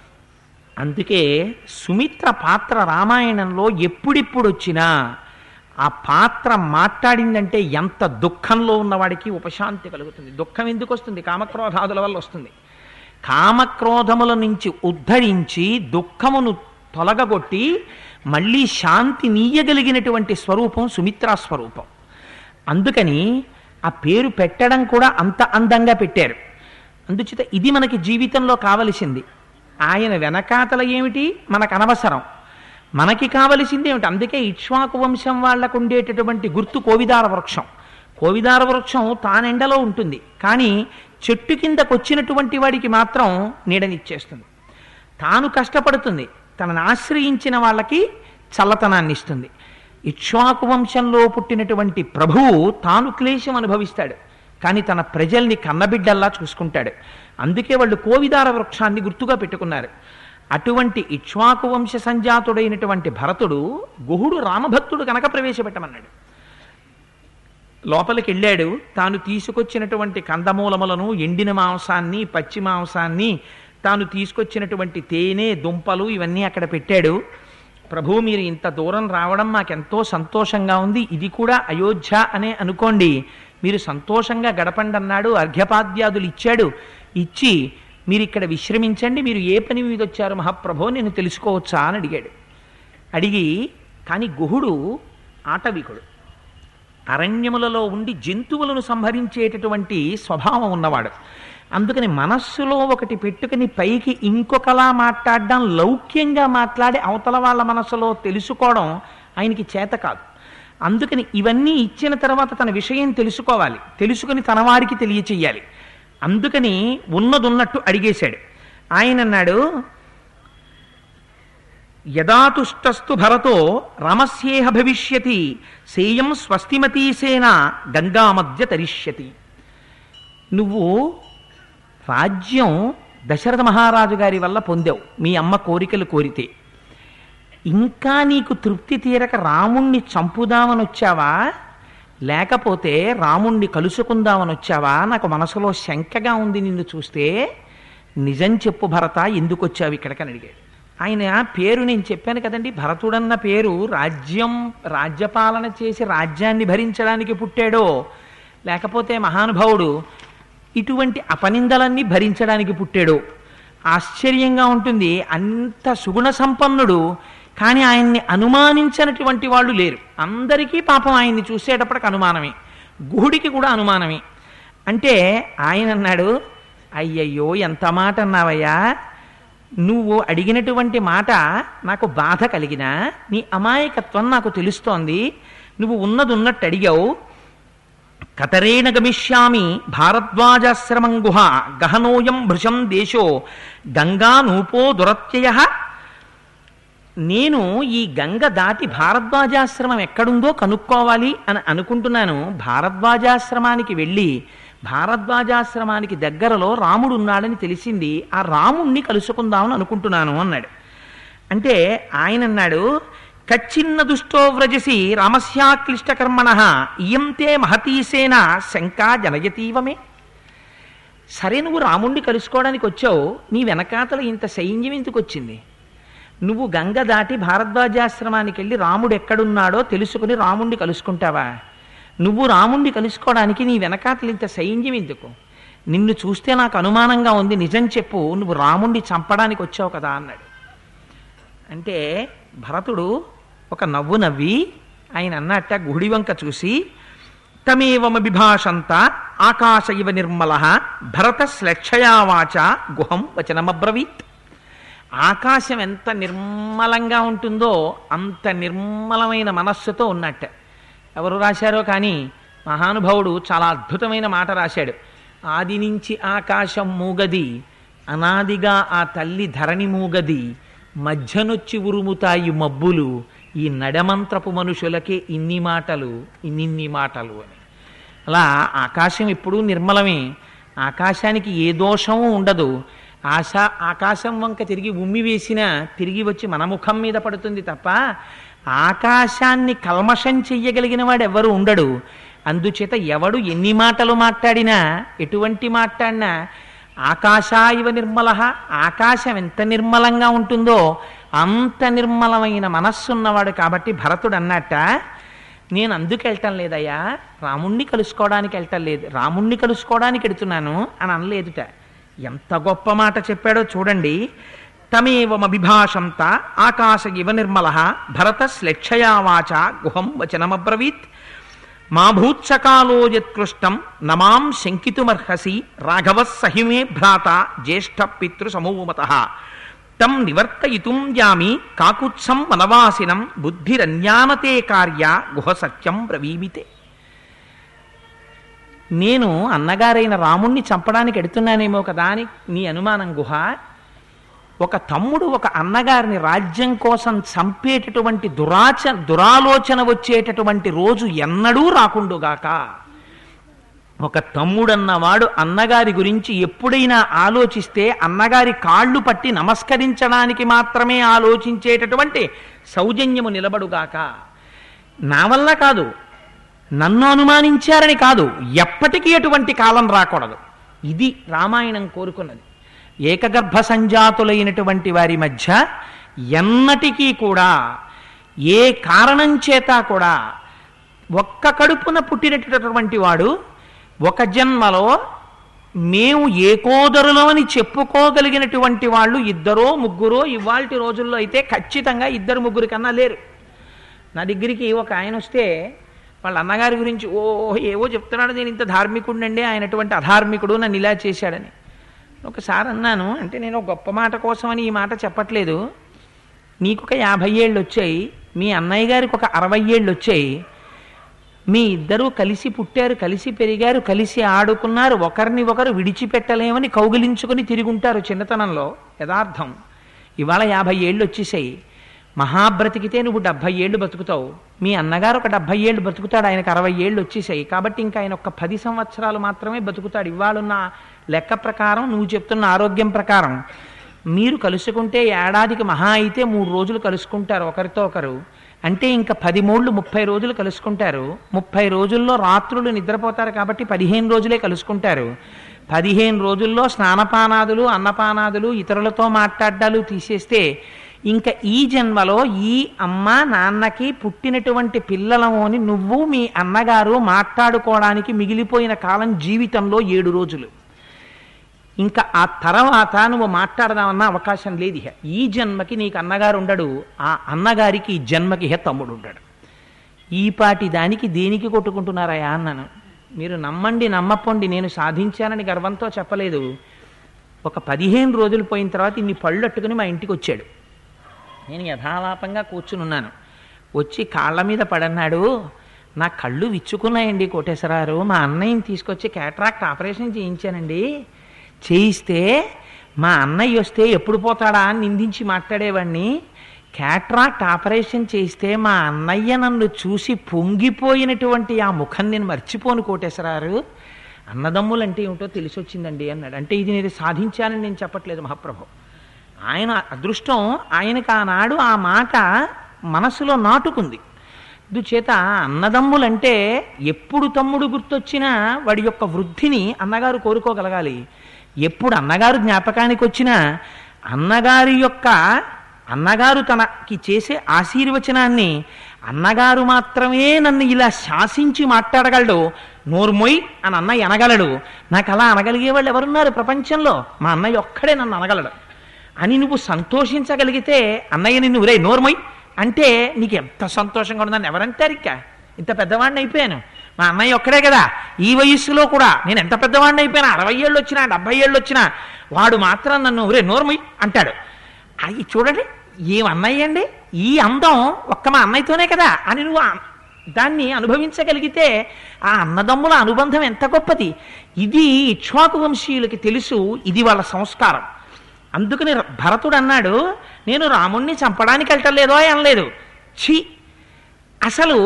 అందుకే సుమిత్ర పాత్ర రామాయణంలో ఎప్పుడిప్పుడు వచ్చినా ఆ పాత్ర మాట్లాడిందంటే ఎంత దుఃఖంలో ఉన్నవాడికి ఉపశాంతి కలుగుతుంది దుఃఖం ఎందుకు వస్తుంది కామక్రోధాదుల వల్ల వస్తుంది కామక్రోధముల నుంచి ఉద్ధరించి దుఃఖమును తొలగగొట్టి మళ్ళీ శాంతి నీయగలిగినటువంటి స్వరూపం సుమిత్రా స్వరూపం అందుకని ఆ పేరు పెట్టడం కూడా అంత అందంగా పెట్టారు అందుచేత ఇది మనకి జీవితంలో కావలసింది ఆయన వెనకాతల ఏమిటి మనకు అనవసరం మనకి కావలసింది ఏమిటి అందుకే ఇక్ష్వాకు వంశం వాళ్ళకు ఉండేటటువంటి గుర్తు కోవిదార వృక్షం కోవిదార వృక్షం తానెండలో ఉంటుంది కానీ చెట్టు కిందకు వచ్చినటువంటి వాడికి మాత్రం నీడనిచ్చేస్తుంది తాను కష్టపడుతుంది తనను ఆశ్రయించిన వాళ్ళకి చల్లతనాన్ని ఇస్తుంది ఇక్ష్వాకు వంశంలో పుట్టినటువంటి ప్రభువు తాను క్లేశం అనుభవిస్తాడు కానీ తన ప్రజల్ని కన్నబిడ్డల్లా చూసుకుంటాడు అందుకే వాళ్ళు కోవిదార వృక్షాన్ని గుర్తుగా పెట్టుకున్నారు అటువంటి ఇక్ష్వాకు వంశ సంజాతుడైనటువంటి భరతుడు గుహుడు రామభక్తుడు కనుక ప్రవేశపెట్టమన్నాడు లోపలికి వెళ్ళాడు తాను తీసుకొచ్చినటువంటి కందమూలములను ఎండిన మాంసాన్ని పచ్చి మాంసాన్ని తాను తీసుకొచ్చినటువంటి తేనె దుంపలు ఇవన్నీ అక్కడ పెట్టాడు ప్రభు మీరు ఇంత దూరం రావడం మాకెంతో సంతోషంగా ఉంది ఇది కూడా అయోధ్య అనే అనుకోండి మీరు సంతోషంగా గడపండి అన్నాడు అర్ఘ్యపాద్యాదులు ఇచ్చాడు ఇచ్చి మీరు ఇక్కడ విశ్రమించండి మీరు ఏ పని మీద వచ్చారు మహాప్రభో నేను తెలుసుకోవచ్చా అని అడిగాడు అడిగి కానీ గుహుడు ఆటవికుడు అరణ్యములలో ఉండి జంతువులను సంహరించేటటువంటి స్వభావం ఉన్నవాడు అందుకని మనస్సులో ఒకటి పెట్టుకుని పైకి ఇంకొకలా మాట్లాడడం లౌక్యంగా మాట్లాడి అవతల వాళ్ళ మనస్సులో తెలుసుకోవడం ఆయనకి చేత కాదు అందుకని ఇవన్నీ ఇచ్చిన తర్వాత తన విషయం తెలుసుకోవాలి తెలుసుకుని తన వారికి తెలియచెయ్యాలి అందుకని ఉన్నదున్నట్టు అడిగేశాడు ఆయన అన్నాడు యదాతుష్టస్తు భరతో రామస్యేహ భవిష్యతి సేయం స్వస్తిమతీ సేన గంగామధ్య తరిష్యతి నువ్వు రాజ్యం దశరథ మహారాజు గారి వల్ల పొందావు మీ అమ్మ కోరికలు కోరితే ఇంకా నీకు తృప్తి తీరక రాముణ్ణి చంపుదామని వచ్చావా లేకపోతే రాముణ్ణి కలుసుకుందామని వచ్చావా నాకు మనసులో శంకగా ఉంది నిన్ను చూస్తే నిజం చెప్పు భరత ఎందుకు వచ్చావు ఇక్కడికని అడిగాడు ఆయన పేరు నేను చెప్పాను కదండి భరతుడన్న పేరు రాజ్యం రాజ్యపాలన చేసి రాజ్యాన్ని భరించడానికి పుట్టాడో లేకపోతే మహానుభావుడు ఇటువంటి అపనిందలన్నీ భరించడానికి పుట్టాడు ఆశ్చర్యంగా ఉంటుంది అంత సుగుణ సంపన్నుడు కానీ ఆయన్ని అనుమానించినటువంటి వాళ్ళు లేరు అందరికీ పాపం ఆయన్ని చూసేటప్పటికి అనుమానమే గుహుడికి కూడా అనుమానమే అంటే ఆయన అన్నాడు అయ్యయ్యో ఎంత మాట అన్నావయ్యా నువ్వు అడిగినటువంటి మాట నాకు బాధ కలిగినా నీ అమాయకత్వం నాకు తెలుస్తోంది నువ్వు ఉన్నది ఉన్నట్టు అడిగావు కతరేణ గమిష్యామి భారద్వాజాశ్రమం గుహ గహనోయం భృశం దేశో గంగా నూపో దురత్యయ నేను ఈ గంగ దాటి భారద్వాజాశ్రమం ఎక్కడుందో కనుక్కోవాలి అని అనుకుంటున్నాను భారద్వాజాశ్రమానికి వెళ్ళి భారద్వాజాశ్రమానికి దగ్గరలో రాముడు ఉన్నాడని తెలిసింది ఆ రాముణ్ణి కలుసుకుందామని అనుకుంటున్నాను అన్నాడు అంటే ఆయన అన్నాడు కచ్చిన్న దుష్టో వ్రజసి రామస్యాక్లిష్టకర్మణ ఇయంతే మహతీసేన శంకా జనయతీవమే సరే నువ్వు రాముణ్ణి కలుసుకోవడానికి వచ్చావు నీ వెనకాతల ఇంత సైన్యం ఎందుకు వచ్చింది నువ్వు గంగ దాటి భారద్వాజాశ్రమానికి వెళ్ళి రాముడు ఎక్కడున్నాడో తెలుసుకుని రాముణ్ణి కలుసుకుంటావా నువ్వు రాముణ్ణి కలుసుకోవడానికి నీ వెనకాతలు ఇంత సైన్యం ఎందుకు నిన్ను చూస్తే నాకు అనుమానంగా ఉంది నిజం చెప్పు నువ్వు రాముణ్ణి చంపడానికి వచ్చావు కదా అన్నాడు అంటే భరతుడు ఒక నవ్వు నవ్వి ఆయన అన్నట్ట గుడి వంక చూసి తమేవమ బిభాషంత ఆకాశ ఇవ నిర్మల భరత శ్లక్షయావాచ గుహం వచనమబ్రవీత్ ఆకాశం ఎంత నిర్మలంగా ఉంటుందో అంత నిర్మలమైన మనస్సుతో ఉన్నట్ట ఎవరు రాశారో కానీ మహానుభావుడు చాలా అద్భుతమైన మాట రాశాడు ఆది నుంచి ఆకాశం మూగది అనాదిగా ఆ తల్లి ధరణి మూగది మధ్యనొచ్చి ఉరుముతాయి మబ్బులు ఈ నడమంత్రపు మనుషులకే ఇన్ని మాటలు ఇన్నిన్ని మాటలు అని అలా ఆకాశం ఎప్పుడూ నిర్మలమే ఆకాశానికి ఏ దోషము ఉండదు ఆశ ఆకాశం వంక తిరిగి ఉమ్మి వేసినా తిరిగి వచ్చి మన ముఖం మీద పడుతుంది తప్ప ఆకాశాన్ని కల్మషం చెయ్యగలిగిన వాడు ఎవరు ఉండడు అందుచేత ఎవడు ఎన్ని మాటలు మాట్లాడినా ఎటువంటి మాట్లాడినా ఆకాశా ఇవ నిర్మల ఆకాశం ఎంత నిర్మలంగా ఉంటుందో అంత నిర్మలమైన మనస్సున్నవాడు కాబట్టి భరతుడు అన్నట్ట నేను అందుకు వెళ్ళటం లేదయ్యా రాముణ్ణి కలుసుకోవడానికి వెళ్ళటం లేదు రాముణ్ణి కలుసుకోవడానికి వెడుతున్నాను అని అనలేదుట ఎంత గొప్ప మాట చెప్పాడో చూడండి తమేవమభిభాషంత ఆకాశ ఇవ నిర్మల భరత శ్లక్షయావాచ గుహం వచనమబ్రవీత్ మా భూత్సకాలో యత్కృష్టం నమాం శంకితుమర్హసి రాఘవ సహిమే భ్రాత జ్యేష్ఠ పితృ సమూమత తం నివర్తయితుం యామి కాకుత్సం వనవాసినం బుద్ధిరన్యానతే కార్య గుహ సత్యం బ్రవీమితే నేను అన్నగారైన రాముణ్ణి చంపడానికి ఎడుతున్నానేమో కదా అని నీ అనుమానం గుహ ఒక తమ్ముడు ఒక అన్నగారిని రాజ్యం కోసం చంపేటటువంటి దురాచ దురాలోచన వచ్చేటటువంటి రోజు ఎన్నడూ రాకుండుగాక ఒక తమ్ముడన్నవాడు అన్నగారి గురించి ఎప్పుడైనా ఆలోచిస్తే అన్నగారి కాళ్ళు పట్టి నమస్కరించడానికి మాత్రమే ఆలోచించేటటువంటి సౌజన్యము నిలబడుగాక నా వల్ల కాదు నన్ను అనుమానించారని కాదు ఎప్పటికీ అటువంటి కాలం రాకూడదు ఇది రామాయణం కోరుకున్నది ఏకగర్భ సంజాతులైనటువంటి వారి మధ్య ఎన్నటికీ కూడా ఏ కారణం చేత కూడా ఒక్క కడుపున పుట్టినటువంటి వాడు ఒక జన్మలో మేము ఏకోదరులమని చెప్పుకోగలిగినటువంటి వాళ్ళు ఇద్దరో ముగ్గురో ఇవాల్టి రోజుల్లో అయితే ఖచ్చితంగా ఇద్దరు ముగ్గురు కన్నా లేరు నా దగ్గరికి ఒక ఆయన వస్తే వాళ్ళ అన్నగారి గురించి ఓ ఏవో చెప్తున్నాడు నేను ఇంత ధార్మికుడండి ఆయన అటువంటి అధార్మికుడు నన్ను ఇలా చేశాడని ఒకసారి అన్నాను అంటే నేను ఒక గొప్ప మాట కోసమని ఈ మాట చెప్పట్లేదు నీకు ఒక యాభై ఏళ్ళు వచ్చాయి మీ అన్నయ్య గారికి ఒక అరవై ఏళ్ళు వచ్చాయి మీ ఇద్దరూ కలిసి పుట్టారు కలిసి పెరిగారు కలిసి ఆడుకున్నారు ఒకరిని ఒకరు విడిచిపెట్టలేమని కౌగిలించుకుని తిరుగుంటారు చిన్నతనంలో యథార్థం ఇవాళ యాభై ఏళ్ళు వచ్చేసాయి మహాబ్రతికితే నువ్వు డెబ్భై ఏళ్ళు బతుకుతావు మీ అన్నగారు ఒక డెబ్భై ఏళ్ళు బతుకుతాడు ఆయనకు అరవై ఏళ్ళు వచ్చేసాయి కాబట్టి ఇంకా ఆయన ఒక పది సంవత్సరాలు మాత్రమే బతుకుతాడు ఇవాళున్న లెక్క ప్రకారం నువ్వు చెప్తున్న ఆరోగ్యం ప్రకారం మీరు కలుసుకుంటే ఏడాదికి మహా అయితే మూడు రోజులు కలుసుకుంటారు ఒకరితో ఒకరు అంటే ఇంకా పది మూళ్ళు ముప్పై రోజులు కలుసుకుంటారు ముప్పై రోజుల్లో రాత్రులు నిద్రపోతారు కాబట్టి పదిహేను రోజులే కలుసుకుంటారు పదిహేను రోజుల్లో స్నానపానాదులు అన్నపానాదులు ఇతరులతో మాట్లాడ్డాలు తీసేస్తే ఇంకా ఈ జన్మలో ఈ అమ్మ నాన్నకి పుట్టినటువంటి పిల్లలము అని నువ్వు మీ అన్నగారు మాట్లాడుకోవడానికి మిగిలిపోయిన కాలం జీవితంలో ఏడు రోజులు ఇంకా ఆ తర్వాత నువ్వు మాట్లాడదామన్న అవకాశం లేదు ఇహ ఈ జన్మకి నీకు అన్నగారు ఉండడు ఆ అన్నగారికి ఈ జన్మకి ఇహ తమ్ముడు ఉండడు ఈ పాటి దానికి దేనికి కొట్టుకుంటున్నారయా అన్నాను మీరు నమ్మండి నమ్మపోండి నేను సాధించానని గర్వంతో చెప్పలేదు ఒక పదిహేను రోజులు పోయిన తర్వాత ఇన్ని పళ్ళు అట్టుకుని మా ఇంటికి వచ్చాడు నేను యథాలాపంగా కూర్చునున్నాను వచ్చి కాళ్ళ మీద పడన్నాడు నా కళ్ళు విచ్చుకున్నాయండి కోటేశ్వరారు మా అన్నయ్యని తీసుకొచ్చి క్యాట్రాక్ట్ ఆపరేషన్ చేయించానండి చేయిస్తే మా అన్నయ్య వస్తే ఎప్పుడు పోతాడా అని నిందించి మాట్లాడేవాడిని క్యాట్రాక్ట్ ఆపరేషన్ చేస్తే మా అన్నయ్య నన్ను చూసి పొంగిపోయినటువంటి ఆ ముఖం నేను మర్చిపోను కోటేశ్వరారు అన్నదమ్ములంటే ఏమిటో తెలిసి వచ్చిందండి అన్నాడు అంటే ఇది నేను సాధించానని నేను చెప్పట్లేదు మహాప్రభు ఆయన అదృష్టం ఆయనకు ఆనాడు ఆ మాట మనసులో నాటుకుంది అందుచేత అన్నదమ్ములంటే ఎప్పుడు తమ్ముడు గుర్తొచ్చినా వాడి యొక్క వృద్ధిని అన్నగారు కోరుకోగలగాలి ఎప్పుడు అన్నగారు జ్ఞాపకానికి వచ్చినా అన్నగారి యొక్క అన్నగారు తనకి చేసే ఆశీర్వచనాన్ని అన్నగారు మాత్రమే నన్ను ఇలా శాసించి మాట్లాడగలడు నోర్మొయ్ అని అన్నయ్య అనగలడు నాకు అలా అనగలిగే వాళ్ళు ఎవరున్నారు ప్రపంచంలో మా అన్నయ్య ఒక్కడే నన్ను అనగలడు అని నువ్వు సంతోషించగలిగితే అన్నయ్య నిన్ను రే నోర్మొయ్ అంటే నీకు ఎంత సంతోషంగా ఉందని ఎవరంటారు ఇంకా ఇంత పెద్దవాడిని అయిపోయాను మా అన్నయ్య ఒక్కడే కదా ఈ వయస్సులో కూడా నేను ఎంత పెద్దవాడిని అయిపోయినా అరవై ఏళ్ళు వచ్చినా డెబ్బై ఏళ్ళు వచ్చినా వాడు మాత్రం నన్ను రే నోర్మొయ్ అంటాడు అవి చూడండి ఏం అన్నయ్య అండి ఈ అందం ఒక్క మా అన్నయ్యతోనే కదా అని నువ్వు ఆ- దాన్ని అనుభవించగలిగితే ఆ అన్నదమ్ముల అనుబంధం ఎంత గొప్పది ఇది ఇక్ష్వాకు వంశీయులకి తెలుసు ఇది వాళ్ళ సంస్కారం అందుకని భరతుడు అన్నాడు నేను రాముణ్ణి చంపడానికి వెళ్ళటలేదో అనలేదు ఛీ అసలు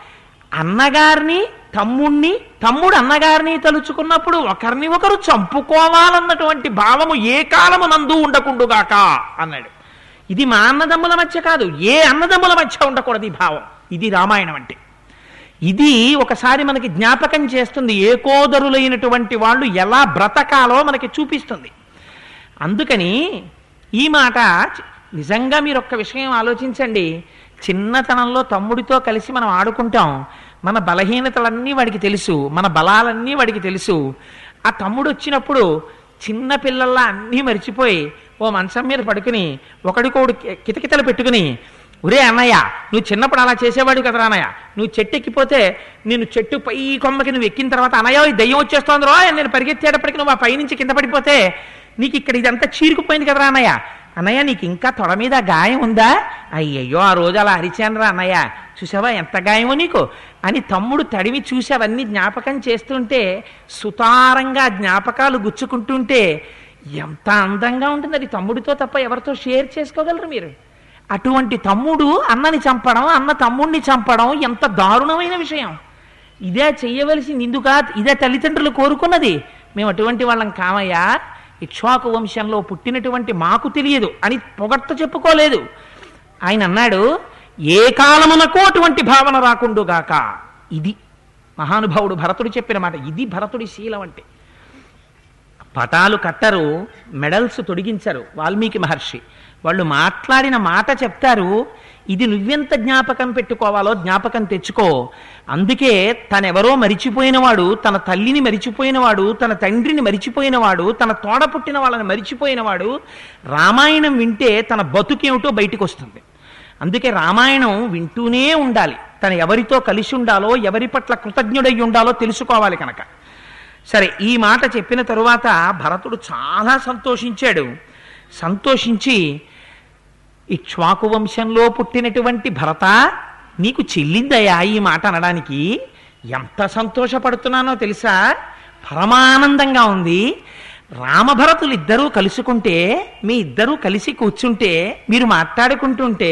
అన్నగారిని తమ్ముణ్ణి తమ్ముడు అన్నగారిని తలుచుకున్నప్పుడు ఒకరిని ఒకరు చంపుకోవాలన్నటువంటి భావము ఏ కాలము నందు ఉండకుండుగాక అన్నాడు ఇది మా అన్నదమ్ముల మధ్య కాదు ఏ అన్నదమ్ముల మధ్య ఉండకూడదు ఈ భావం ఇది రామాయణం అంటే ఇది ఒకసారి మనకి జ్ఞాపకం చేస్తుంది ఏకోదరులైనటువంటి వాళ్ళు ఎలా బ్రతకాలో మనకి చూపిస్తుంది అందుకని ఈ మాట చ- నిజంగా మీరు ఒక్క విషయం ఆలోచించండి చిన్నతనంలో తమ్ముడితో కలిసి మనం ఆడుకుంటాం మన బలహీనతలన్నీ వాడికి తెలుసు మన బలాలన్నీ వాడికి తెలుసు ఆ తమ్ముడు వచ్చినప్పుడు చిన్న పిల్లల్లా అన్నీ మర్చిపోయి ఓ మంచం మీద పడుకుని ఒకడికోడు కి- కితకితలు పెట్టుకుని ఒరే అన్నయ్య నువ్వు చిన్నప్పుడు అలా చేసేవాడు కదరా అన్నయ్య నువ్వు చెట్టు ఎక్కిపోతే నేను చెట్టు పై కొమ్మకి నువ్వు ఎక్కిన తర్వాత అన్నయ్య ఈ దయ్యం వచ్చేస్తోంది రో నేను పరిగెత్తేటప్పటికి నువ్వు ఆ పైనుంచి కింద పడిపోతే నీకు ఇక్కడ ఇదంతా చీరుకుపోయింది కదరా అన్నయ్య అన్నయ్య నీకు ఇంకా తొడ మీద గాయం ఉందా అయ్యయ్యో ఆ రోజు అలా అరిచానురా అన్నయ్య చూసావా ఎంత గాయమో నీకు అని తమ్ముడు తడిమి చూసి అవన్నీ జ్ఞాపకం చేస్తుంటే సుతారంగా జ్ఞాపకాలు గుచ్చుకుంటుంటే ఎంత అందంగా ఉంటుంది అది తమ్ముడితో తప్ప ఎవరితో షేర్ చేసుకోగలరు మీరు అటువంటి తమ్ముడు అన్నని చంపడం అన్న తమ్ముడిని చంపడం ఎంత దారుణమైన విషయం ఇదే చెయ్యవలసింది ఇందుకా ఇదే తల్లిదండ్రులు కోరుకున్నది మేము అటువంటి వాళ్ళం కామయ్యా ఇక్ష్వాకు వంశంలో పుట్టినటువంటి మాకు తెలియదు అని పొగట్ట చెప్పుకోలేదు ఆయన అన్నాడు ఏ కాలమునకు అటువంటి భావన రాకుండుగాక ఇది మహానుభావుడు భరతుడు చెప్పిన మాట ఇది భరతుడి శీలం అంటే పటాలు కట్టరు మెడల్స్ తొడిగించరు వాల్మీకి మహర్షి వాళ్ళు మాట్లాడిన మాట చెప్తారు ఇది నువ్వెంత జ్ఞాపకం పెట్టుకోవాలో జ్ఞాపకం తెచ్చుకో అందుకే తనెవరో మరిచిపోయినవాడు తన తల్లిని మరిచిపోయినవాడు తన తండ్రిని మరిచిపోయినవాడు తన తోడ పుట్టిన వాళ్ళని మరిచిపోయినవాడు రామాయణం వింటే తన బతుకేమిటో బయటికి వస్తుంది అందుకే రామాయణం వింటూనే ఉండాలి తను ఎవరితో కలిసి ఉండాలో ఎవరి పట్ల కృతజ్ఞుడై ఉండాలో తెలుసుకోవాలి కనుక సరే ఈ మాట చెప్పిన తరువాత భరతుడు చాలా సంతోషించాడు సంతోషించి ఇక్ష్వాకు వంశంలో పుట్టినటువంటి భరత నీకు చెల్లిందయ్యా ఈ మాట అనడానికి ఎంత సంతోషపడుతున్నానో తెలుసా పరమానందంగా ఉంది రామభరతులు ఇద్దరూ కలుసుకుంటే మీ ఇద్దరూ కలిసి కూర్చుంటే మీరు మాట్లాడుకుంటుంటే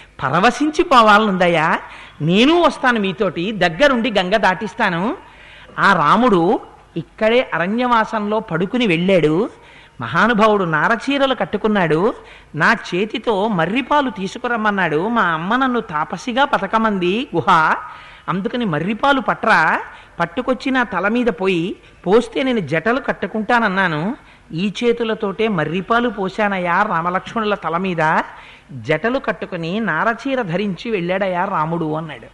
పరవశించిపోవాలనుందయ్యా నేను వస్తాను మీతోటి దగ్గరుండి గంగ దాటిస్తాను ఆ రాముడు ఇక్కడే అరణ్యవాసంలో పడుకుని వెళ్ళాడు మహానుభావుడు నారచీరలు కట్టుకున్నాడు నా చేతితో మర్రిపాలు తీసుకురమ్మన్నాడు మా అమ్మ నన్ను తాపసిగా పతకమంది గుహ అందుకని మర్రిపాలు పట్రా పట్టుకొచ్చి నా తల మీద పోయి పోస్తే నేను జటలు కట్టుకుంటానన్నాను ఈ చేతులతోటే మర్రిపాలు పోశానయ్యా రామలక్ష్మణుల తల మీద జటలు కట్టుకుని నారచీర ధరించి వెళ్ళాడయ్యా రాముడు అన్నాడు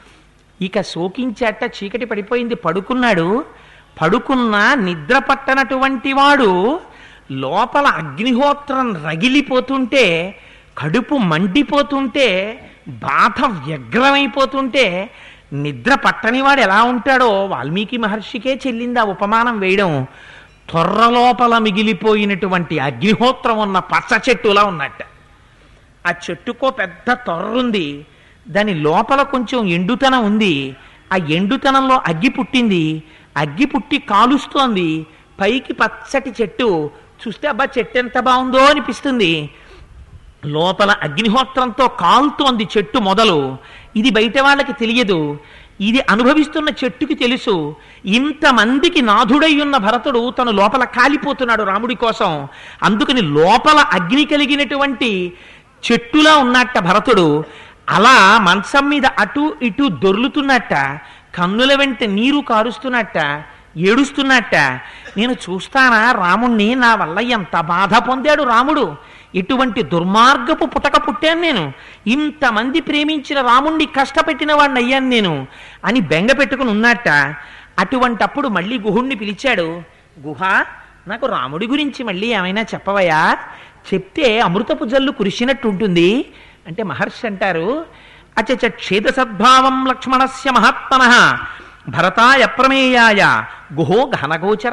ఇక సోకించేట చీకటి పడిపోయింది పడుకున్నాడు పడుకున్న నిద్ర పట్టనటువంటి వాడు లోపల అగ్నిహోత్రం రగిలిపోతుంటే కడుపు మండిపోతుంటే బాధ వ్యగ్రమైపోతుంటే నిద్ర పట్టని వాడు ఎలా ఉంటాడో వాల్మీకి మహర్షికే చెల్లింది ఆ ఉపమానం వేయడం తొర్ర లోపల మిగిలిపోయినటువంటి అగ్నిహోత్రం ఉన్న పచ్చ చెట్టులా ఉన్నట్ట ఆ చెట్టుకో పెద్ద తొర్రుంది దాని లోపల కొంచెం ఎండుతనం ఉంది ఆ ఎండుతనంలో అగ్గి పుట్టింది అగ్గి పుట్టి కాలుస్తోంది పైకి పచ్చటి చెట్టు చూస్తే అబ్బా చెట్టు ఎంత బాగుందో అనిపిస్తుంది లోపల అగ్నిహోత్రంతో కాలుతోంది చెట్టు మొదలు ఇది బయట వాళ్ళకి తెలియదు ఇది అనుభవిస్తున్న చెట్టుకి తెలుసు ఇంతమందికి నాథుడై ఉన్న భరతుడు తను లోపల కాలిపోతున్నాడు రాముడి కోసం అందుకని లోపల అగ్ని కలిగినటువంటి చెట్టులా ఉన్నట్ట భరతుడు అలా మంచం మీద అటు ఇటు దొర్లుతున్నట్ట కన్నుల వెంట నీరు కారుస్తున్నట్ట ఏడుస్తున్నట్ట నేను చూస్తానా రాముణ్ణి నా వల్ల ఎంత బాధ పొందాడు రాముడు ఇటువంటి దుర్మార్గపు పుటక పుట్టాను నేను ఇంతమంది ప్రేమించిన రాముణ్ణి కష్టపెట్టిన వాడిని అయ్యాను నేను అని బెంగ పెట్టుకుని ఉన్నట్ట అటువంటప్పుడు మళ్ళీ గుహుణ్ణి పిలిచాడు గుహ నాకు రాముడి గురించి మళ్ళీ ఏమైనా చెప్పవయా చెప్తే అమృతపు జల్లు కురిసినట్టు ఉంటుంది అంటే మహర్షి అంటారు అచచ క్షేద సద్భావం లక్ష్మణస్య మహాత్మన భరతాయ ప్రమేయాయ గుహో ఘనగోచర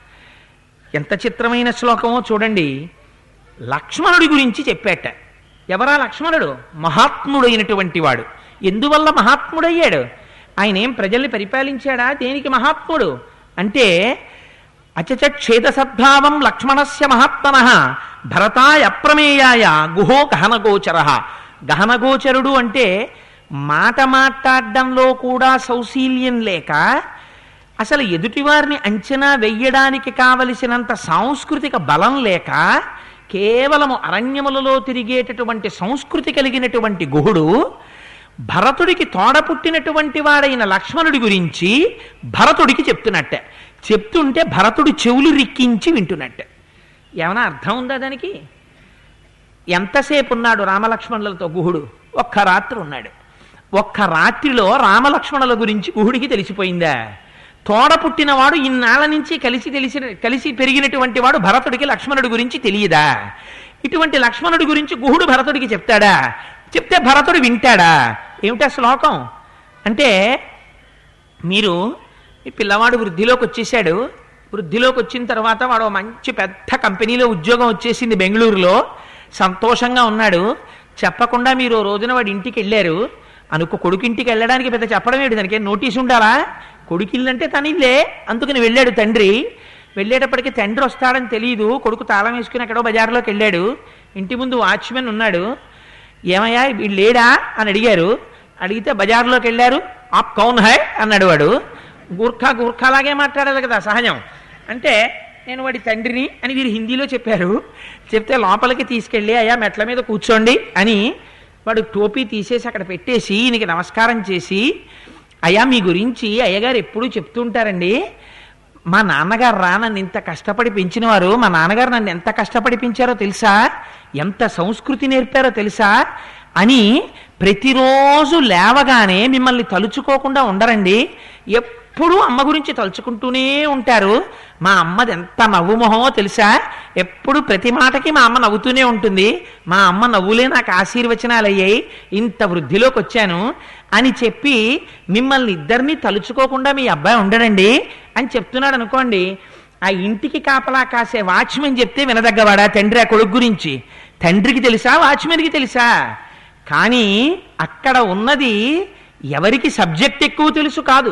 ఎంత చిత్రమైన శ్లోకమో చూడండి లక్ష్మణుడి గురించి చెప్పాట ఎవరా లక్ష్మణుడు మహాత్ముడైనటువంటి వాడు ఎందువల్ల మహాత్ముడయ్యాడు ఆయన ఏం ప్రజల్ని పరిపాలించాడా దేనికి మహాత్ముడు అంటే అచచ క్షేద సద్భావం లక్ష్మణస్య మహాత్మన భరతాయ అప్రమేయాయ గుహో గహనగోచర గహనగోచరుడు అంటే మాట మాట్లాడడంలో కూడా సౌశీల్యం లేక అసలు ఎదుటివారిని అంచనా వెయ్యడానికి కావలసినంత సాంస్కృతిక బలం లేక కేవలము అరణ్యములలో తిరిగేటటువంటి సంస్కృతి కలిగినటువంటి గుహుడు భరతుడికి తోడ పుట్టినటువంటి వాడైన లక్ష్మణుడి గురించి భరతుడికి చెప్తున్నట్ట చెప్తుంటే భరతుడు చెవులు రిక్కించి వింటున్నట్ట ఏమైనా అర్థం ఉందా దానికి ఎంతసేపు ఉన్నాడు రామలక్ష్మణులతో గుహుడు ఒక్క రాత్రి ఉన్నాడు ఒక్క రాత్రిలో రామలక్ష్మణుల గురించి గుహుడికి తెలిసిపోయిందా తోడ పుట్టినవాడు ఇన్నాళ్ళ నుంచి కలిసి తెలిసిన కలిసి పెరిగినటువంటి వాడు భరతుడికి లక్ష్మణుడి గురించి తెలియదా ఇటువంటి లక్ష్మణుడి గురించి గుహుడు భరతుడికి చెప్తాడా చెప్తే భరతుడు వింటాడా ఏమిటా శ్లోకం అంటే మీరు ఈ పిల్లవాడు వృద్ధిలోకి వచ్చేసాడు వృద్ధిలోకి వచ్చిన తర్వాత వాడు ఓ మంచి పెద్ద కంపెనీలో ఉద్యోగం వచ్చేసింది బెంగళూరులో సంతోషంగా ఉన్నాడు చెప్పకుండా మీరు ఓ రోజున వాడి ఇంటికి వెళ్ళారు అనుకో కొడుకింటికి వెళ్ళడానికి పెద్ద చెప్పడం ఏంటి దానికి ఏం నోటీస్ ఉండాలా కొడుకిల్లంటే తన ఇల్లే అందుకని వెళ్ళాడు తండ్రి వెళ్ళేటప్పటికి తండ్రి వస్తాడని తెలియదు కొడుకు తాళం వేసుకుని ఎక్కడో బజార్లోకి వెళ్ళాడు ఇంటి ముందు వాచ్మెన్ ఉన్నాడు ఏమయ్యా వీడు లేడా అని అడిగారు అడిగితే బజార్లోకి వెళ్ళారు ఆప్ కౌన్ హై అన్నాడు వాడు గూర్ఖా గూర్ఖాలాగే మాట్లాడాలి కదా సహజం అంటే నేను వాడి తండ్రిని అని వీరు హిందీలో చెప్పారు చెప్తే లోపలికి తీసుకెళ్ళి అయ్యా మెట్ల మీద కూర్చోండి అని వాడు టోపీ తీసేసి అక్కడ పెట్టేసి ఈయనకి నమస్కారం చేసి అయ్యా మీ గురించి అయ్యగారు ఎప్పుడూ చెప్తుంటారండి మా నాన్నగారు రా నన్ను ఇంత కష్టపడి పెంచినవారు మా నాన్నగారు నన్ను ఎంత కష్టపడి పెంచారో తెలుసా ఎంత సంస్కృతి నేర్పారో తెలుసా అని ప్రతిరోజు లేవగానే మిమ్మల్ని తలుచుకోకుండా ఉండరండి ఎప్పుడూ అమ్మ గురించి తలుచుకుంటూనే ఉంటారు మా అమ్మది ఎంత నవ్వు మొహమో తెలుసా ఎప్పుడు ప్రతి మాటకి మా అమ్మ నవ్వుతూనే ఉంటుంది మా అమ్మ నవ్వులే నాకు ఆశీర్వచనాలు అయ్యాయి ఇంత వృద్ధిలోకి వచ్చాను అని చెప్పి మిమ్మల్ని ఇద్దరిని తలుచుకోకుండా మీ అబ్బాయి ఉండడండి అని చెప్తున్నాడు అనుకోండి ఆ ఇంటికి కాపలా కాసే వాచ్మెన్ చెప్తే వినదగ్గవాడా తండ్రి ఆ కొడుకు గురించి తండ్రికి తెలుసా వాచ్మెన్కి తెలుసా కానీ అక్కడ ఉన్నది ఎవరికి సబ్జెక్ట్ ఎక్కువ తెలుసు కాదు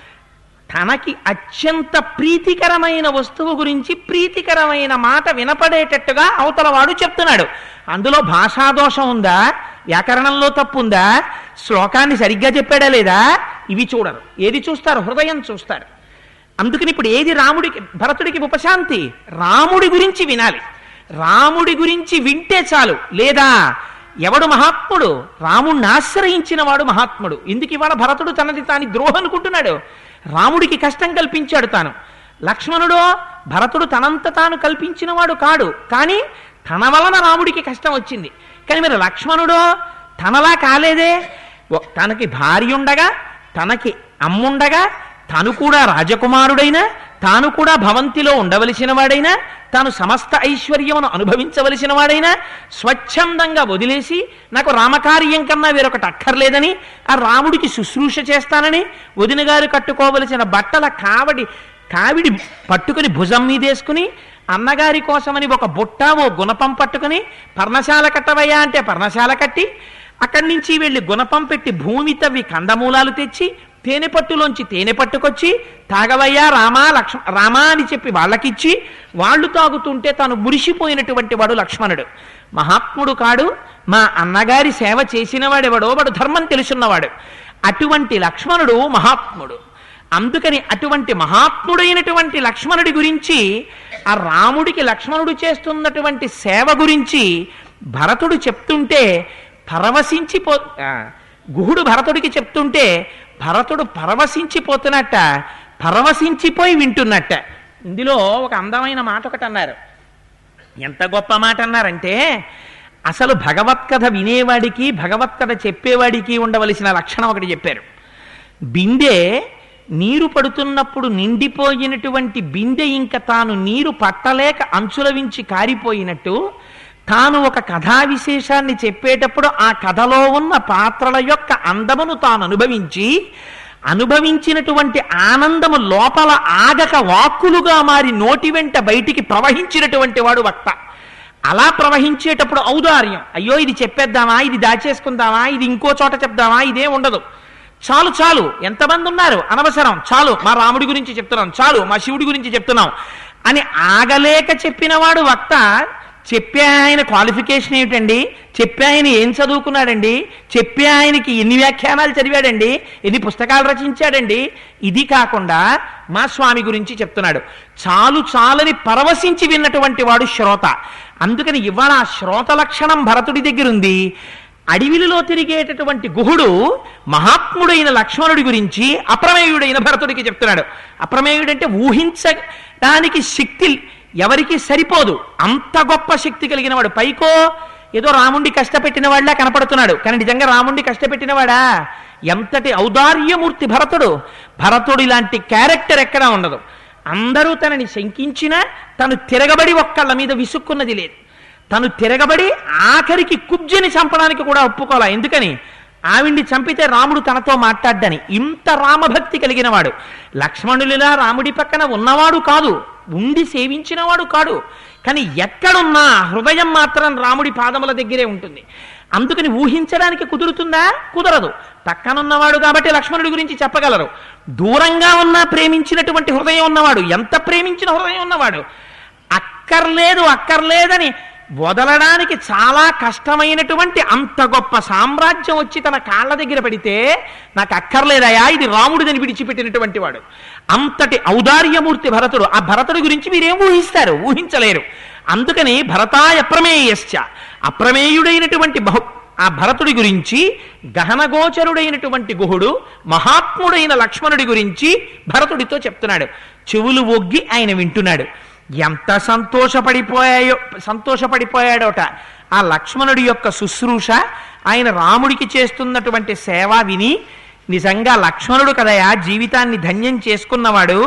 తనకి అత్యంత ప్రీతికరమైన వస్తువు గురించి ప్రీతికరమైన మాట వినపడేటట్టుగా అవతల వాడు చెప్తున్నాడు అందులో భాషాదోషం ఉందా వ్యాకరణంలో తప్పు ఉందా శ్లోకాన్ని సరిగ్గా చెప్పాడా లేదా ఇవి చూడరు ఏది చూస్తారు హృదయం చూస్తారు అందుకని ఇప్పుడు ఏది రాముడికి భరతుడికి ఉపశాంతి రాముడి గురించి వినాలి రాముడి గురించి వింటే చాలు లేదా ఎవడు మహాత్ముడు రాముణ్ణి ఆశ్రయించిన వాడు మహాత్ముడు ఎందుకు ఇవాళ భరతుడు తనది తాని ద్రోహం అనుకుంటున్నాడు రాముడికి కష్టం కల్పించాడు తాను లక్ష్మణుడో భరతుడు తనంత తాను కల్పించినవాడు కాడు కానీ తన వలన రాముడికి కష్టం వచ్చింది కానీ మరి లక్ష్మణుడో తనలా కాలేదే ఓ- తనకి భార్య ఉండగా తనకి అమ్ముండగా తాను కూడా రాజకుమారుడైనా తాను కూడా భవంతిలో ఉండవలసిన వాడైనా తాను సమస్త ఐశ్వర్యమును అనుభవించవలసిన వాడైనా స్వచ్ఛందంగా వదిలేసి నాకు రామకార్యం కన్నా వేరొకటి అక్కర్లేదని ఆ రాముడికి శుశ్రూష చేస్తానని వదిన గారు కట్టుకోవలసిన బట్టల కావడి కావిడి పట్టుకుని భుజం మీదేసుకుని అన్నగారి కోసమని ఒక బుట్ట ఓ గుణపం పట్టుకుని పర్ణశాల కట్టవయ్యా అంటే పర్ణశాల కట్టి అక్కడి నుంచి వెళ్ళి గుణపం పెట్టి భూమి తవ్వి కందమూలాలు తెచ్చి తేనె పట్టులోంచి తేనె పట్టుకొచ్చి తాగవయ్యా రామా లక్ష్మ రామా అని చెప్పి వాళ్ళకిచ్చి వాళ్ళు తాగుతుంటే తాను మురిసిపోయినటువంటి వాడు లక్ష్మణుడు మహాత్ముడు కాడు మా అన్నగారి సేవ చేసిన వాడెవడో వాడు ధర్మం తెలుసున్నవాడు అటువంటి లక్ష్మణుడు మహాత్ముడు అందుకని అటువంటి మహాత్ముడైనటువంటి లక్ష్మణుడి గురించి ఆ రాముడికి లక్ష్మణుడు చేస్తున్నటువంటి సేవ గురించి భరతుడు చెప్తుంటే పరవశించిపో ఆ, గుహుడు భరతుడికి చెప్తుంటే భరతుడు పరవశించిపోతున్నట్ట పరవశించిపోయి వింటున్నట్ట ఇందులో ఒక అందమైన మాట ఒకటి అన్నారు ఎంత గొప్ప మాట అన్నారంటే అసలు భగవత్కథ వినేవాడికి భగవత్కథ చెప్పేవాడికి ఉండవలసిన లక్షణం ఒకటి చెప్పారు బిందె నీరు పడుతున్నప్పుడు నిండిపోయినటువంటి బిందె ఇంక తాను నీరు పట్టలేక అంచుల వించి కారిపోయినట్టు తాను ఒక కథా విశేషాన్ని చెప్పేటప్పుడు ఆ కథలో ఉన్న పాత్రల యొక్క అందమును తాను అనుభవించి అనుభవించినటువంటి ఆనందము లోపల ఆగక వాక్కులుగా మారి నోటి వెంట బయటికి ప్రవహించినటువంటి వాడు వక్త అలా ప్రవహించేటప్పుడు ఔదార్యం అయ్యో ఇది చెప్పేద్దామా ఇది దాచేసుకుందామా ఇది ఇంకో చోట చెప్దామా ఇదే ఉండదు చాలు చాలు ఎంతమంది ఉన్నారు అనవసరం చాలు మా రాముడి గురించి చెప్తున్నాం చాలు మా శివుడి గురించి చెప్తున్నాం అని ఆగలేక చెప్పినవాడు వక్త చెప్పే ఆయన క్వాలిఫికేషన్ ఏమిటండి చెప్పే ఆయన ఏం చదువుకున్నాడండి చెప్పే ఆయనకి ఎన్ని వ్యాఖ్యానాలు చదివాడండి ఎన్ని పుస్తకాలు రచించాడండి ఇది కాకుండా మా స్వామి గురించి చెప్తున్నాడు చాలు చాలని పరవశించి విన్నటువంటి వాడు శ్రోత అందుకని ఇవాళ ఆ శ్రోత లక్షణం భరతుడి దగ్గర ఉంది అడవిలో తిరిగేటటువంటి గుహుడు మహాత్ముడైన లక్ష్మణుడి గురించి అప్రమేయుడైన భరతుడికి చెప్తున్నాడు అప్రమేయుడంటే ఊహించడానికి శక్తి ఎవరికి సరిపోదు అంత గొప్ప శక్తి కలిగిన వాడు పైకో ఏదో రాముండి కష్టపెట్టిన వాళ్ళ కనపడుతున్నాడు కానీ నిజంగా రాముండి కష్టపెట్టినవాడా ఎంతటి ఔదార్యమూర్తి భరతుడు భరతుడు ఇలాంటి క్యారెక్టర్ ఎక్కడా ఉండదు అందరూ తనని శంకించినా తను తిరగబడి ఒక్కళ్ళ మీద విసుక్కున్నది లేదు తను తిరగబడి ఆఖరికి కుబ్జని చంపడానికి కూడా ఒప్పుకోలే ఎందుకని ఆవిడ్ని చంపితే రాముడు తనతో మాట్లాడ్డని ఇంత రామభక్తి కలిగిన వాడు లక్ష్మణులిలా రాముడి పక్కన ఉన్నవాడు కాదు ఉండి సేవించినవాడు కాడు కానీ ఎక్కడున్నా హృదయం మాత్రం రాముడి పాదముల దగ్గరే ఉంటుంది అందుకని ఊహించడానికి కుదురుతుందా కుదరదు పక్కనున్నవాడు కాబట్టి లక్ష్మణుడి గురించి చెప్పగలరు దూరంగా ఉన్నా ప్రేమించినటువంటి హృదయం ఉన్నవాడు ఎంత ప్రేమించిన హృదయం ఉన్నవాడు అక్కర్లేదు అక్కర్లేదని వదలడానికి చాలా కష్టమైనటువంటి అంత గొప్ప సామ్రాజ్యం వచ్చి తన కాళ్ళ దగ్గర పడితే నాకు అక్కర్లేదయా ఇది రాముడిదని విడిచిపెట్టినటువంటి వాడు అంతటి ఔదార్యమూర్తి భరతుడు ఆ భరతుడి గురించి మీరేం ఊహిస్తారు ఊహించలేరు అందుకని భరతాయ అప్రమేయశ్చ అప్రమేయుడైనటువంటి బహు ఆ భరతుడి గురించి గహనగోచరుడైనటువంటి గుహుడు మహాత్ముడైన లక్ష్మణుడి గురించి భరతుడితో చెప్తున్నాడు చెవులు ఒగ్గి ఆయన వింటున్నాడు ఎంత సంతోషపడిపోయాయో సంతోషపడిపోయాడోట ఆ లక్ష్మణుడి యొక్క శుశ్రూష ఆయన రాముడికి చేస్తున్నటువంటి సేవ విని నిజంగా లక్ష్మణుడు కదయా జీవితాన్ని ధన్యం చేసుకున్నవాడు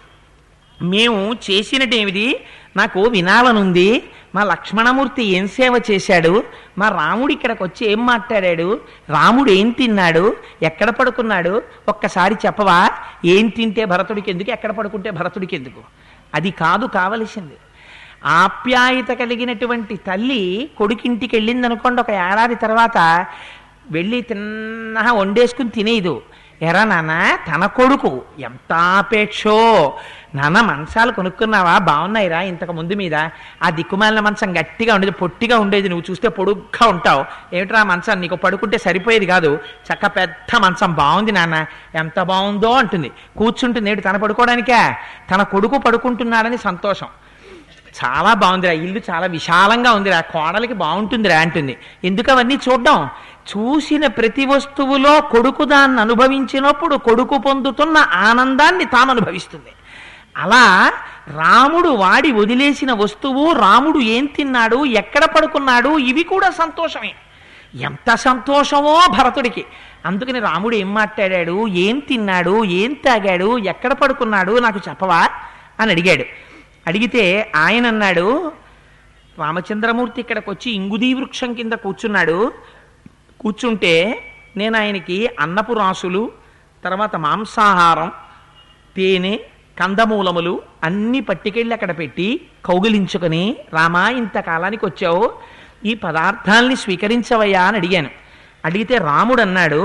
మేము చేసినటేమిది నాకు వినాలనుంది మా లక్ష్మణమూర్తి ఏం సేవ చేశాడు మా రాముడు ఇక్కడికి వచ్చి ఏం మాట్లాడాడు రాముడు ఏం తిన్నాడు ఎక్కడ పడుకున్నాడు ఒక్కసారి చెప్పవా ఏం తింటే భరతుడికి ఎందుకు ఎక్కడ పడుకుంటే భరతుడికి ఎందుకు అది కాదు కావలసింది ఆప్యాయత కలిగినటువంటి తల్లి కొడుకింటికి వెళ్ళింది అనుకోండి ఒక ఏడాది తర్వాత వెళ్ళి తిన్నగా వండేసుకుని తినేదు ఎరా నాన్న తన కొడుకు ఎంత ఆపేక్షో నాన్న మంచాలు కొనుక్కున్నావా బాగున్నాయిరా ఇంతకు ముందు మీద ఆ దిక్కుమాలిన మంచం గట్టిగా ఉండేది పొట్టిగా ఉండేది నువ్వు చూస్తే పొడుగ్గా ఉంటావు ఏమిట్రా ఆ మంచం నీకు పడుకుంటే సరిపోయేది కాదు చక్క పెద్ద మంచం బాగుంది నాన్న ఎంత బాగుందో అంటుంది కూర్చుంటుంది ఏమిటి తన పడుకోవడానికే తన కొడుకు పడుకుంటున్నాడని సంతోషం చాలా బాగుందిరా ఇల్లు చాలా విశాలంగా ఉందిరా కోడలికి బాగుంటుందిరా అంటుంది ఎందుకు అవన్నీ చూడడం చూసిన ప్రతి వస్తువులో కొడుకు దాన్ని అనుభవించినప్పుడు కొడుకు పొందుతున్న ఆనందాన్ని తాను అనుభవిస్తుంది అలా రాముడు వాడి వదిలేసిన వస్తువు రాముడు ఏం తిన్నాడు ఎక్కడ పడుకున్నాడు ఇవి కూడా సంతోషమే ఎంత సంతోషమో భరతుడికి అందుకని రాముడు ఏం మాట్లాడాడు ఏం తిన్నాడు ఏం తాగాడు ఎక్కడ పడుకున్నాడు నాకు చెప్పవా అని అడిగాడు అడిగితే ఆయన అన్నాడు రామచంద్రమూర్తి ఇక్కడికి వచ్చి ఇంగుదీ వృక్షం కింద కూర్చున్నాడు కూర్చుంటే నేను ఆయనకి అన్నపు రాసులు తర్వాత మాంసాహారం తేనె కందమూలములు అన్ని పట్టుకెళ్ళి అక్కడ పెట్టి కౌగిలించుకొని రామా ఇంతకాలానికి వచ్చావు ఈ పదార్థాల్ని స్వీకరించవయ్యా అని అడిగాను అడిగితే రాముడు అన్నాడు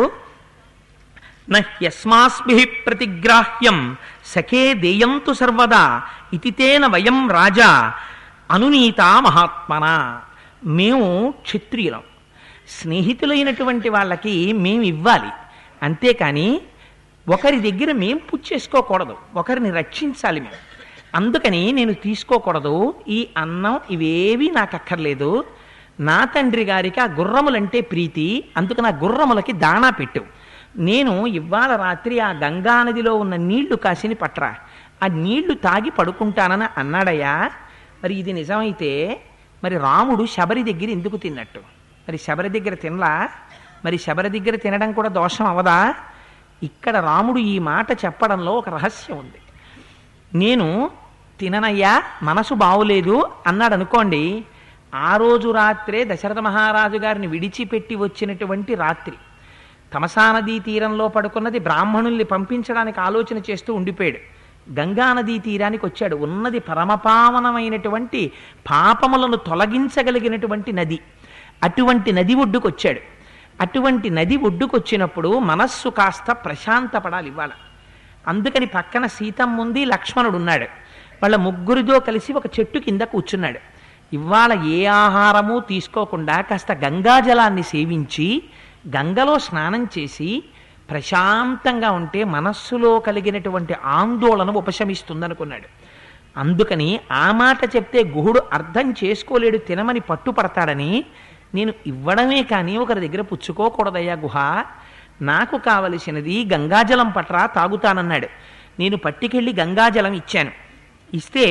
నస్మాస్మి ప్రతిగ్రాహ్యం సఖే దేయంతు సర్వదా ఇతి తేన వయం రాజా అనునీత మహాత్మన మేము క్షత్రియులం స్నేహితులైనటువంటి వాళ్ళకి మేము ఇవ్వాలి అంతేకాని ఒకరి దగ్గర మేం పుచ్చేసుకోకూడదు ఒకరిని రక్షించాలి మేము అందుకని నేను తీసుకోకూడదు ఈ అన్నం ఇవేవి నాకు అక్కర్లేదు నా తండ్రి గారికి ఆ గుర్రములంటే ప్రీతి అందుకని ఆ గుర్రములకి దాణా పెట్టు నేను ఇవాళ రాత్రి ఆ గంగా నదిలో ఉన్న నీళ్లు కాసిని పట్రా ఆ నీళ్లు తాగి పడుకుంటానని అన్నాడయ్యా మరి ఇది నిజమైతే మరి రాముడు శబరి దగ్గర ఎందుకు తిన్నట్టు మరి శబరి దగ్గర తినలా మరి శబరి దగ్గర తినడం కూడా దోషం అవదా ఇక్కడ రాముడు ఈ మాట చెప్పడంలో ఒక రహస్యం ఉంది నేను తిననయ్యా మనసు బావులేదు అన్నాడు అనుకోండి ఆ రోజు రాత్రే దశరథ మహారాజు గారిని విడిచిపెట్టి వచ్చినటువంటి రాత్రి తమసానదీ తీరంలో పడుకున్నది బ్రాహ్మణుల్ని పంపించడానికి ఆలోచన చేస్తూ ఉండిపోయాడు గంగానదీ తీరానికి వచ్చాడు ఉన్నది పరమపావనమైనటువంటి పాపములను తొలగించగలిగినటువంటి నది అటువంటి నది ఒడ్డుకు వచ్చాడు అటువంటి నది ఒడ్డుకొచ్చినప్పుడు మనస్సు కాస్త ప్రశాంతపడాలి ఇవాళ అందుకని పక్కన సీతమ్మ ఉంది లక్ష్మణుడు ఉన్నాడు వాళ్ళ ముగ్గురితో కలిసి ఒక చెట్టు కింద కూర్చున్నాడు ఇవాళ ఏ ఆహారము తీసుకోకుండా కాస్త గంగాజలాన్ని సేవించి గంగలో స్నానం చేసి ప్రశాంతంగా ఉంటే మనస్సులో కలిగినటువంటి ఆందోళన ఉపశమిస్తుందనుకున్నాడు అందుకని ఆ మాట చెప్తే గుహుడు అర్థం చేసుకోలేడు తినమని పట్టుపడతాడని నేను ఇవ్వడమే కానీ ఒకరి దగ్గర పుచ్చుకోకూడదయ్యా గుహ నాకు కావలసినది గంగాజలం పట్రా తాగుతానన్నాడు నేను పట్టుకెళ్ళి గంగాజలం ఇచ్చాను ఇస్తే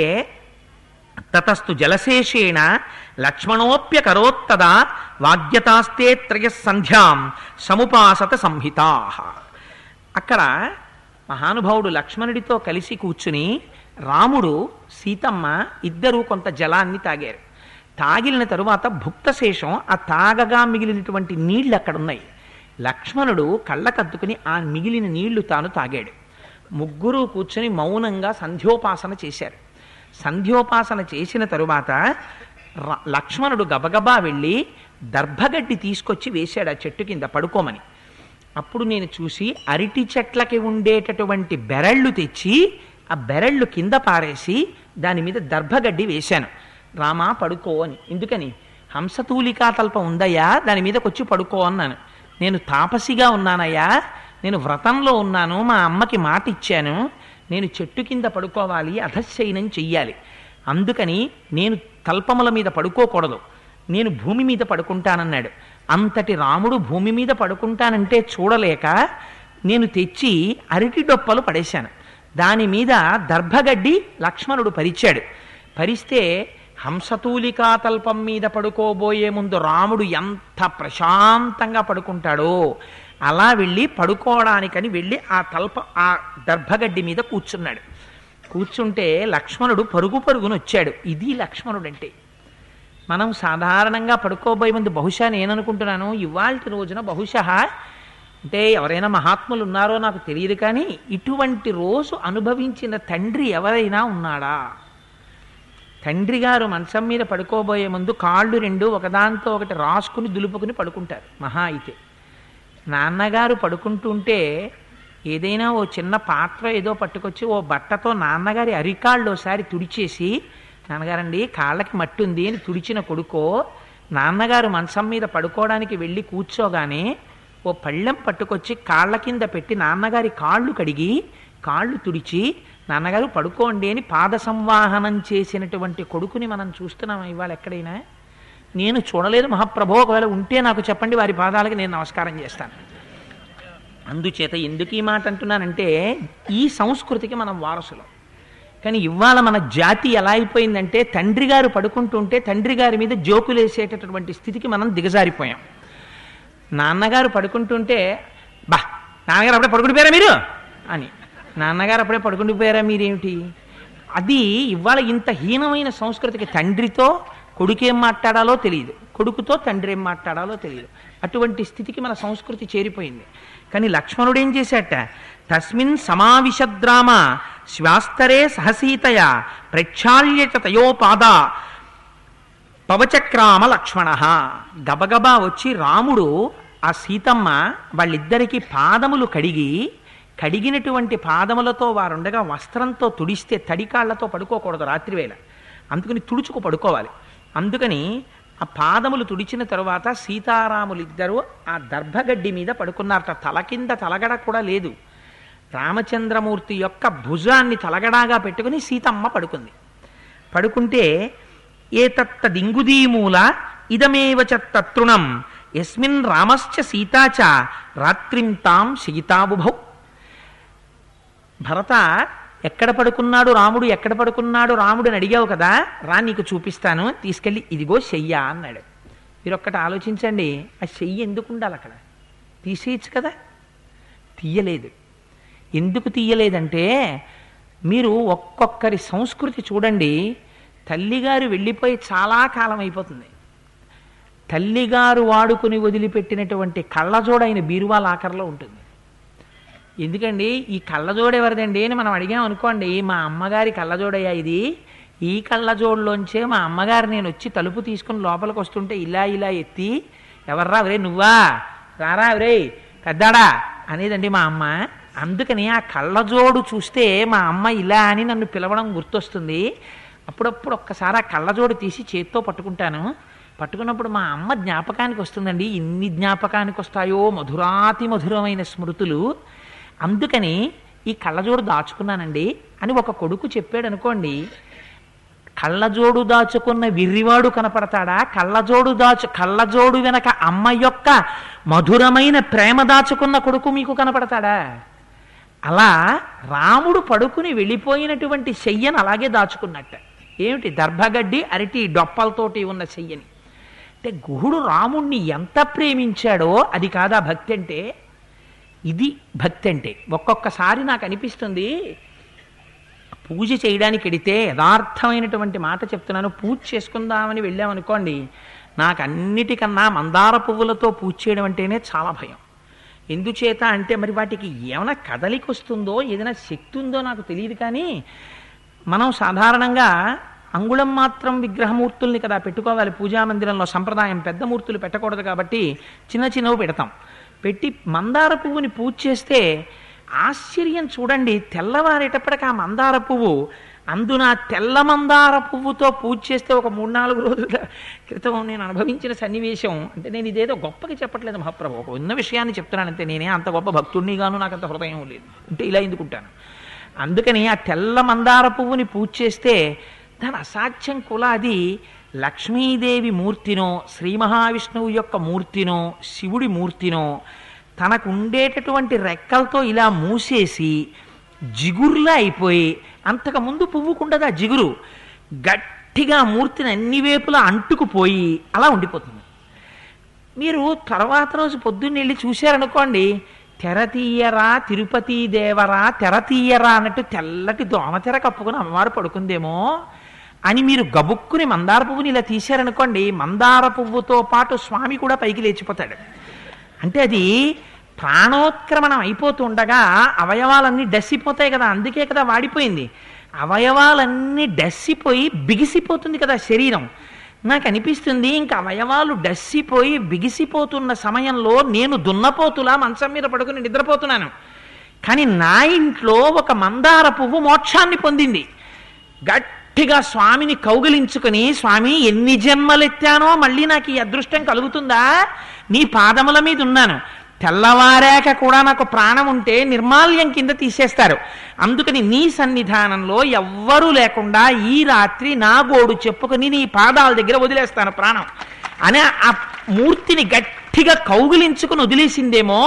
తతస్తు జలశేషేణ లక్ష్మణోప్యకరోత్తదా వాగ్యతాస్తే త్రయస్సంధ్యాం సముపాసత సంహితా అక్కడ మహానుభావుడు లక్ష్మణుడితో కలిసి కూర్చుని రాముడు సీతమ్మ ఇద్దరూ కొంత జలాన్ని తాగారు తాగిలిన తరువాత భుక్తశేషం ఆ తాగగా మిగిలినటువంటి నీళ్లు అక్కడ ఉన్నాయి లక్ష్మణుడు కళ్ళకద్దుకుని ఆ మిగిలిన నీళ్లు తాను తాగాడు ముగ్గురు కూర్చొని మౌనంగా సంధ్యోపాసన చేశారు సంధ్యోపాసన చేసిన తరువాత ర- లక్ష్మణుడు గబగబా వెళ్ళి దర్భగడ్డి తీసుకొచ్చి వేశాడు ఆ చెట్టు కింద పడుకోమని అప్పుడు నేను చూసి అరటి చెట్లకి ఉండేటటువంటి బెరళ్ళు తెచ్చి ఆ బెరళ్ళు కింద పారేసి దాని మీద దర్భగడ్డి వేశాను రామా పడుకో అని ఎందుకని హంసతూలికా తల్పం ఉందయ్యా దాని మీదకి వచ్చి పడుకో అన్నాను నేను తాపసిగా ఉన్నానయ్యా నేను వ్రతంలో ఉన్నాను మా అమ్మకి మాట ఇచ్చాను నేను చెట్టు కింద పడుకోవాలి అధశయనం చెయ్యాలి అందుకని నేను తల్పముల మీద పడుకోకూడదు నేను భూమి మీద పడుకుంటానన్నాడు అంతటి రాముడు భూమి మీద పడుకుంటానంటే చూడలేక నేను తెచ్చి అరటి డొప్పలు పడేశాను దాని మీద దర్భగడ్డి లక్ష్మణుడు పరిచాడు పరిస్తే హంసతూలికా తల్పం మీద పడుకోబోయే ముందు రాముడు ఎంత ప్రశాంతంగా పడుకుంటాడో అలా వెళ్ళి పడుకోవడానికని వెళ్ళి ఆ తల్ప ఆ దర్భగడ్డి మీద కూర్చున్నాడు కూర్చుంటే లక్ష్మణుడు పరుగు పరుగున వచ్చాడు ఇది లక్ష్మణుడు అంటే మనం సాధారణంగా పడుకోబోయే ముందు బహుశా నేను అనుకుంటున్నాను ఇవాళ రోజున బహుశా అంటే ఎవరైనా మహాత్ములు ఉన్నారో నాకు తెలియదు కానీ ఇటువంటి రోజు అనుభవించిన తండ్రి ఎవరైనా ఉన్నాడా తండ్రి గారు మంచం మీద పడుకోబోయే ముందు కాళ్ళు రెండు ఒకదాంతో ఒకటి రాసుకుని దులుపుకుని పడుకుంటారు మహా అయితే నాన్నగారు పడుకుంటుంటే ఏదైనా ఓ చిన్న పాత్ర ఏదో పట్టుకొచ్చి ఓ బట్టతో నాన్నగారి అరికాళ్ళు ఒకసారి తుడిచేసి నాన్నగారండి కాళ్ళకి మట్టి ఉంది అని తుడిచిన కొడుకో నాన్నగారు మంచం మీద పడుకోవడానికి వెళ్ళి కూర్చోగానే ఓ పళ్ళెం పట్టుకొచ్చి కాళ్ళ కింద పెట్టి నాన్నగారి కాళ్ళు కడిగి కాళ్ళు తుడిచి నాన్నగారు పడుకోండి అని పాద సంవాహనం చేసినటువంటి కొడుకుని మనం చూస్తున్నాం ఇవాళ ఎక్కడైనా నేను చూడలేదు మహాప్రభు ఒకవేళ ఉంటే నాకు చెప్పండి వారి పాదాలకి నేను నమస్కారం చేస్తాను అందుచేత ఎందుకు ఈ మాట అంటున్నానంటే ఈ సంస్కృతికి మనం వారసులం కానీ ఇవాళ మన జాతి ఎలా అయిపోయిందంటే తండ్రి గారు పడుకుంటుంటే తండ్రి గారి మీద జోకులేసేటటువంటి స్థితికి మనం దిగజారిపోయాం నాన్నగారు పడుకుంటుంటే బా నాన్నగారు అప్పుడే పడుకుండిపోయారా మీరు అని నాన్నగారు అప్పుడే పడుకుండిపోయారా మీరేమిటి అది ఇవాళ ఇంత హీనమైన సంస్కృతికి తండ్రితో కొడుకేం మాట్లాడాలో తెలియదు కొడుకుతో తండ్రి ఏం మాట్లాడాలో తెలియదు అటువంటి స్థితికి మన సంస్కృతి చేరిపోయింది కానీ లక్ష్మణుడు ఏం చేశాట తస్మిన్ సమావిశద్రామ శ్వాస్తరే సహసీతయ ప్రక్షాళ్యత తయోపాద పవచక్రామ లక్ష్మణ గబగబా వచ్చి రాముడు ఆ సీతమ్మ వాళ్ళిద్దరికి పాదములు కడిగి కడిగినటువంటి పాదములతో వారుండగా వస్త్రంతో తుడిస్తే తడికాళ్లతో పడుకోకూడదు రాత్రివేళ అందుకని తుడుచుకు పడుకోవాలి అందుకని ఆ పాదములు తుడిచిన తరువాత సీతారాములు ఇద్దరు ఆ దర్భగడ్డి మీద పడుకున్నారట తల కింద తలగడ కూడా లేదు రామచంద్రమూర్తి యొక్క భుజాన్ని తలగడాగా పెట్టుకుని సీతమ్మ పడుకుంది పడుకుంటే ఏతత్త దింగుదీమూల ఇదమేవ చ తృణం ఎస్మిన్ రామశ్చ సీతాచ రాత్రిం తాం శయితాబుభౌ భరత ఎక్కడ పడుకున్నాడు రాముడు ఎక్కడ పడుకున్నాడు రాముడు అని అడిగావు కదా రా నీకు చూపిస్తాను తీసుకెళ్ళి ఇదిగో శయ్య అన్నాడు మీరు ఒక్కటి ఆలోచించండి ఆ శయ్య ఎందుకు ఉండాలి అక్కడ తీసేయచ్చు కదా తీయలేదు ఎందుకు తీయలేదంటే మీరు ఒక్కొక్కరి సంస్కృతి చూడండి తల్లిగారు వెళ్ళిపోయి చాలా కాలం అయిపోతుంది తల్లిగారు వాడుకుని వదిలిపెట్టినటువంటి కళ్ళజోడైన బీరువాల ఆఖరిలో ఉంటుంది ఎందుకండి ఈ కళ్ళజోడు ఎవరిదండి అని మనం అడిగాం అనుకోండి మా అమ్మగారి కళ్ళజోడయ్యా ఇది ఈ కళ్ళజోడులోంచే మా అమ్మగారు నేను వచ్చి తలుపు తీసుకుని లోపలికి వస్తుంటే ఇలా ఇలా ఎత్తి ఎవర్రా రే నువ్వా రారా రే పెద్దాడా అనేదండి మా అమ్మ అందుకని ఆ కళ్ళజోడు చూస్తే మా అమ్మ ఇలా అని నన్ను పిలవడం గుర్తొస్తుంది అప్పుడప్పుడు ఒక్కసారి ఆ కళ్ళజోడు తీసి చేత్తో పట్టుకుంటాను పట్టుకున్నప్పుడు మా అమ్మ జ్ఞాపకానికి వస్తుందండి ఇన్ని జ్ఞాపకానికి వస్తాయో మధురాతి మధురమైన స్మృతులు అందుకని ఈ కళ్ళజోడు దాచుకున్నానండి అని ఒక కొడుకు చెప్పాడు అనుకోండి కళ్ళజోడు దాచుకున్న విర్రివాడు కనపడతాడా కళ్ళజోడు దాచు కళ్ళజోడు వెనక అమ్మ యొక్క మధురమైన ప్రేమ దాచుకున్న కొడుకు మీకు కనపడతాడా అలా రాముడు పడుకుని వెళ్ళిపోయినటువంటి శయ్యను అలాగే దాచుకున్నట్ట ఏమిటి దర్భగడ్డి అరటి డొప్పలతోటి ఉన్న శయ్యని అంటే గుహుడు రాముణ్ణి ఎంత ప్రేమించాడో అది కాదా భక్తి అంటే ఇది భక్తి అంటే ఒక్కొక్కసారి నాకు అనిపిస్తుంది పూజ చేయడానికి వెడితే యథార్థమైనటువంటి మాట చెప్తున్నాను పూజ చేసుకుందామని వెళ్ళామనుకోండి నాకు అన్నిటికన్నా మందార పువ్వులతో పూజ చేయడం అంటేనే చాలా భయం ఎందుచేత అంటే మరి వాటికి ఏమైనా కదలిక వస్తుందో ఏదైనా శక్తి ఉందో నాకు తెలియదు కానీ మనం సాధారణంగా అంగుళం మాత్రం విగ్రహమూర్తుల్ని కదా పెట్టుకోవాలి పూజా మందిరంలో సంప్రదాయం పెద్ద మూర్తులు పెట్టకూడదు కాబట్టి చిన్న చిన్నవి పెడతాం పెట్టి మందార పువ్వుని పూజ చేస్తే ఆశ్చర్యం చూడండి తెల్లవారేటప్పటికి ఆ మందార పువ్వు అందున తెల్ల మందార పువ్వుతో పూజ చేస్తే ఒక మూడు నాలుగు రోజుల క్రితం నేను అనుభవించిన సన్నివేశం అంటే నేను ఇదేదో గొప్పగా చెప్పట్లేదు మహాప్రభు ఒక ఉన్న విషయాన్ని చెప్తున్నాను అంతే నేనే అంత గొప్ప భక్తుడిని గాను నాకు అంత హృదయం లేదు అంటే ఇలా ఎందుకుంటాను అందుకని ఆ తెల్ల మందార పువ్వుని పూజ చేస్తే దాని అసాధ్యం కుల అది లక్ష్మీదేవి మూర్తినో శ్రీ మహావిష్ణువు యొక్క మూర్తినో శివుడి మూర్తినో తనకు ఉండేటటువంటి రెక్కలతో ఇలా మూసేసి జిగురులా అయిపోయి అంతకుముందు పువ్వుకుండదు ఆ జిగురు గట్టిగా ఆ మూర్తిని అన్ని వేపులా అంటుకుపోయి అలా ఉండిపోతుంది మీరు తర్వాత రోజు పొద్దున్న వెళ్ళి చూశారనుకోండి తెర తీయరా తిరుపతి దేవరా తెర తీయరా అన్నట్టు తెల్లటి దోమ తెర కప్పుకుని అమ్మవారు పడుకుందేమో అని మీరు గబుక్కుని మందార పువ్వుని ఇలా తీశారనుకోండి మందార పువ్వుతో పాటు స్వామి కూడా పైకి లేచిపోతాడు అంటే అది ప్రాణోత్క్రమణం అయిపోతుండగా అవయవాలన్నీ డస్సిపోతాయి కదా అందుకే కదా వాడిపోయింది అవయవాలన్నీ డస్సిపోయి బిగిసిపోతుంది కదా శరీరం నాకు అనిపిస్తుంది ఇంకా అవయవాలు డస్సిపోయి బిగిసిపోతున్న సమయంలో నేను దున్నపోతులా మంచం మీద పడుకుని నిద్రపోతున్నాను కానీ నా ఇంట్లో ఒక మందార పువ్వు మోక్షాన్ని పొందింది గట్టిగా స్వామిని కౌగిలించుకుని స్వామి ఎన్ని జన్మలెత్తానో మళ్ళీ నాకు ఈ అదృష్టం కలుగుతుందా నీ పాదముల మీద ఉన్నాను తెల్లవారాక కూడా నాకు ప్రాణం ఉంటే నిర్మాల్యం కింద తీసేస్తారు అందుకని నీ సన్నిధానంలో ఎవ్వరూ లేకుండా ఈ రాత్రి నా గోడు చెప్పుకుని నీ పాదాల దగ్గర వదిలేస్తాను ప్రాణం అని ఆ మూర్తిని గట్టిగా కౌగిలించుకుని వదిలేసిందేమో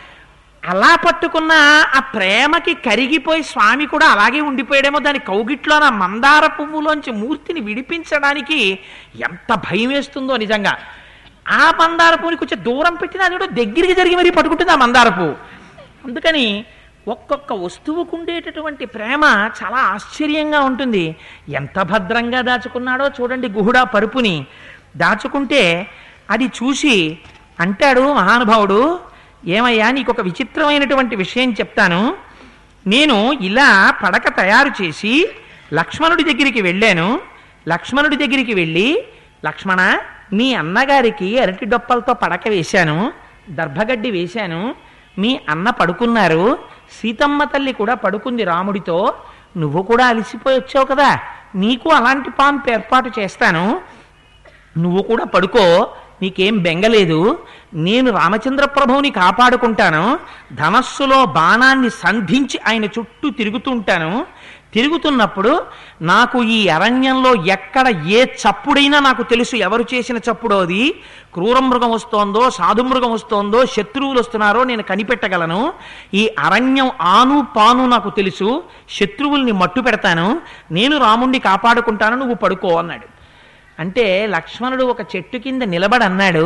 అలా పట్టుకున్న ఆ ప్రేమకి కరిగిపోయి స్వామి కూడా అలాగే ఉండిపోయాడేమో దాని కౌగిట్లో నా మందార పువ్వులోంచి మూర్తిని విడిపించడానికి ఎంత భయం వేస్తుందో నిజంగా ఆ మందార పువ్వుని కొంచెం దూరం పెట్టినా అది కూడా దగ్గరికి జరిగి మరీ పట్టుకుంటుంది ఆ మందార పువ్వు అందుకని ఒక్కొక్క వస్తువుకు ఉండేటటువంటి ప్రేమ చాలా ఆశ్చర్యంగా ఉంటుంది ఎంత భద్రంగా దాచుకున్నాడో చూడండి గుహుడా పరుపుని దాచుకుంటే అది చూసి అంటాడు మహానుభావుడు ఏమయ్యా నీకు ఒక విచిత్రమైనటువంటి విషయం చెప్తాను నేను ఇలా పడక తయారు చేసి లక్ష్మణుడి దగ్గరికి వెళ్ళాను లక్ష్మణుడి దగ్గరికి వెళ్ళి లక్ష్మణ మీ అన్నగారికి అరటి డొప్పలతో పడక వేశాను దర్భగడ్డి వేశాను మీ అన్న పడుకున్నారు సీతమ్మ తల్లి కూడా పడుకుంది రాముడితో నువ్వు కూడా అలసిపోయి వచ్చావు కదా నీకు అలాంటి పాంపు ఏర్పాటు చేస్తాను నువ్వు కూడా పడుకో నీకేం బెంగలేదు నేను రామచంద్ర ప్రభువుని కాపాడుకుంటాను ధనస్సులో బాణాన్ని సంధించి ఆయన చుట్టూ తిరుగుతుంటాను తిరుగుతున్నప్పుడు నాకు ఈ అరణ్యంలో ఎక్కడ ఏ చప్పుడైనా నాకు తెలుసు ఎవరు చేసిన చప్పుడో అది క్రూర మృగం వస్తోందో సాధు మృగం వస్తోందో శత్రువులు వస్తున్నారో నేను కనిపెట్టగలను ఈ అరణ్యం ఆను పాను నాకు తెలుసు శత్రువుల్ని మట్టు పెడతాను నేను రాముణ్ణి కాపాడుకుంటాను నువ్వు పడుకో అన్నాడు అంటే లక్ష్మణుడు ఒక చెట్టు కింద నిలబడి అన్నాడు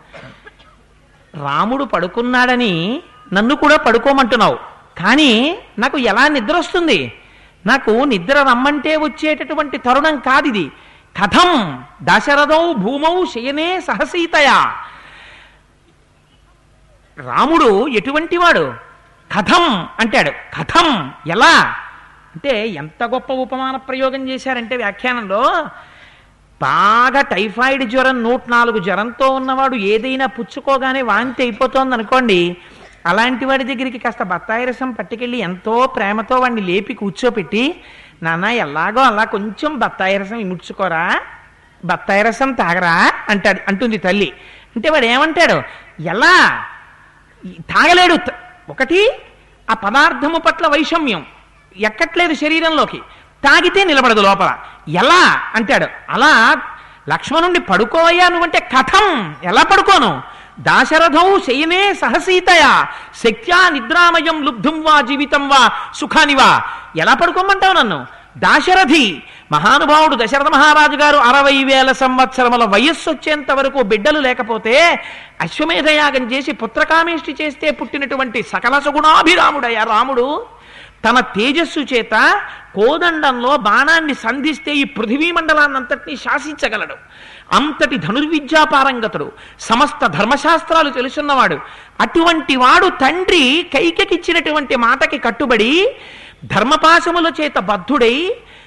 రాముడు పడుకున్నాడని నన్ను కూడా పడుకోమంటున్నావు కానీ నాకు ఎలా నిద్ర వస్తుంది నాకు నిద్ర రమ్మంటే వచ్చేటటువంటి తరుణం కాదిది కథం దశరథౌ భూమౌ శయనే సహసీతయా రాముడు ఎటువంటి వాడు కథం అంటాడు కథం ఎలా అంటే ఎంత గొప్ప ఉపమాన ప్రయోగం చేశారంటే వ్యాఖ్యానంలో బాగా టైఫాయిడ్ జ్వరం నూట నాలుగు జ్వరంతో ఉన్నవాడు ఏదైనా పుచ్చుకోగానే వాంతి అయిపోతోంది అనుకోండి అలాంటి వాడి దగ్గరికి కాస్త బత్తాయి రసం పట్టుకెళ్ళి ఎంతో ప్రేమతో వాడిని లేపి కూర్చోపెట్టి నాన్న ఎలాగో అలా కొంచెం బత్తాయి రసం ఇముడ్చుకోరా బత్తాయి రసం తాగరా అంటాడు అంటుంది తల్లి అంటే వాడు ఏమంటాడు ఎలా తాగలేడు త- ఒకటి ఆ పదార్థము పట్ల వైషమ్యం ఎక్కట్లేదు శరీరంలోకి తాగితే నిలబడదు లోపల ఎలా అంటాడు అలా లక్ష్మణుణ్ణి పడుకోవయ్యా నువ్వంటే కథం ఎలా పడుకోను దాశరథం శయనే సహసీతయా శక్త్యా నిద్రామయం లుబ్ధుం వా జీవితం వా సుఖాని వా ఎలా పడుకోమంటావు నన్ను దాశరథి మహానుభావుడు దశరథ మహారాజు గారు అరవై వేల సంవత్సరముల వయస్సు వచ్చేంత వరకు బిడ్డలు లేకపోతే అశ్వమేధయాగం చేసి పుత్రకామేష్టి చేస్తే పుట్టినటువంటి సకల సుగుణాభిరాముడయ్యా రాముడు తన తేజస్సు చేత కోదండంలో బాణాన్ని సంధిస్తే ఈ పృథివీ మండలాన్నంతటినీ శాసించగలడు అంతటి ధనుర్విద్యాపారంగతుడు సమస్త ధర్మశాస్త్రాలు తెలుసున్నవాడు అటువంటి వాడు తండ్రి కైకెకిచ్చినటువంటి మాటకి కట్టుబడి ధర్మపాశముల చేత బద్ధుడై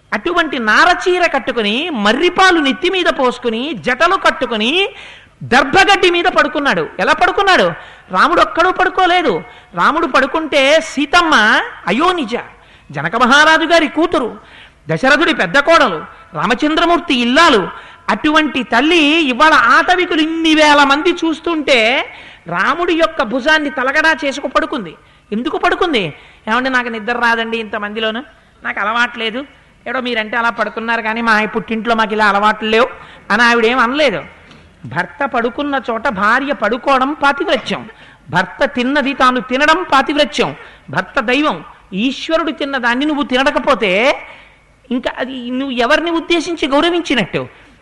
అటువంటి నారచీర కట్టుకుని మర్రిపాలు నెత్తి మీద పోసుకుని జటలు కట్టుకుని దర్భగడ్డి మీద పడుకున్నాడు ఎలా పడుకున్నాడు రాముడు ఒక్కడూ పడుకోలేదు రాముడు పడుకుంటే సీతమ్మ అయోనిజ జనక మహారాజు గారి కూతురు దశరథుడి పెద్ద కోడలు రామచంద్రమూర్తి ఇల్లాలు అటువంటి తల్లి ఇవాళ ఆటవికులు ఇన్ని వేల మంది చూస్తుంటే రాముడి యొక్క భుజాన్ని తలగడా చేసుకు పడుకుంది ఎందుకు పడుకుంది ఏమంటే నాకు నిద్ర రాదండి ఇంతమందిలోను నాకు అలవాట్లేదు ఏడో మీరంటే అలా పడుకున్నారు కానీ మా పుట్టింట్లో మాకు ఇలా అలవాట్లు లేవు అని ఆవిడేం అనలేదు భర్త పడుకున్న చోట భార్య పడుకోవడం పాతివ్రత్యం భర్త తిన్నది తాను తినడం పాతివ్రత్యం భర్త దైవం ఈశ్వరుడు తిన్న దాన్ని నువ్వు తినడకపోతే ఇంకా అది నువ్వు ఎవరిని ఉద్దేశించి గౌరవించినట్టు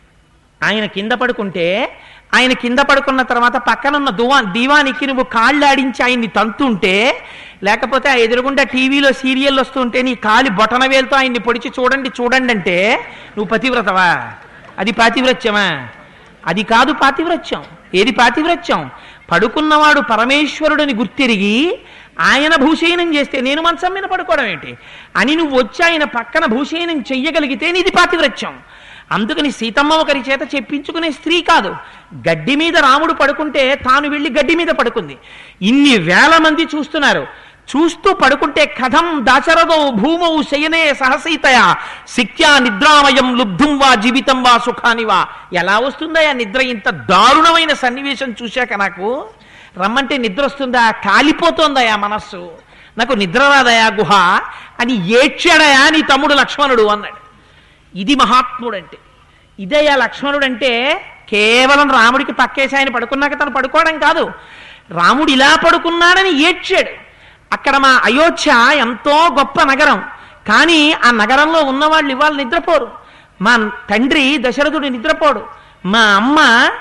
ఆయన కింద పడుకుంటే ఆయన కింద పడుకున్న తర్వాత పక్కనున్న దువా దీవానికి నువ్వు కాళ్ళు ఆడించి ఆయన్ని తంతుంటే లేకపోతే ఆ ఎదురుగుండా టీవీలో సీరియల్ వస్తుంటే నీ కాలి బొటన వేలుతో ఆయన్ని పొడిచి చూడండి చూడండి అంటే నువ్వు పతివ్రతవా అది పాతివ్రత్యమా అది కాదు పాతివ్రత్యం ఏది పాతివ్రత్యం పడుకున్నవాడు పరమేశ్వరుడిని గుర్తిరిగి ఆయన భూషయనం చేస్తే నేను మంచం మీద పడుకోవడం ఏంటి అని నువ్వు వచ్చి ఆయన పక్కన భూషయనం చెయ్యగలిగితే నీది పాతివ్రత్యం అందుకని సీతమ్మ ఒకరి చేత చెప్పించుకునే స్త్రీ కాదు గడ్డి మీద రాముడు పడుకుంటే తాను వెళ్ళి గడ్డి మీద పడుకుంది ఇన్ని వేల మంది చూస్తున్నారు చూస్తూ పడుకుంటే కథం దాశరథో భూమౌ శయనే సహసీతయ శిక్యా నిద్రామయం లుబ్ధుం వా జీవితం వా సుఖాని వా ఎలా వస్తుందయా నిద్ర ఇంత దారుణమైన సన్నివేశం చూశాక నాకు రమ్మంటే నిద్ర వస్తుందా కాలిపోతోందయా మనస్సు నాకు నిద్ర రాదయా గుహ అని ఏడ్చాడయా నీ తమ్ముడు లక్ష్మణుడు అన్నాడు ఇది మహాత్ముడు అంటే ఇదయ్యా లక్ష్మణుడు అంటే కేవలం రాముడికి పక్కేసి ఆయన పడుకున్నాక తను పడుకోవడం కాదు రాముడు ఇలా పడుకున్నాడని ఏడ్చాడు అక్కడ మా అయోధ్య ఎంతో గొప్ప నగరం కానీ ఆ నగరంలో ఉన్నవాళ్ళు ఇవాళ నిద్రపోరు మా తండ్రి దశరథుడు నిద్రపోడు మా అమ్మ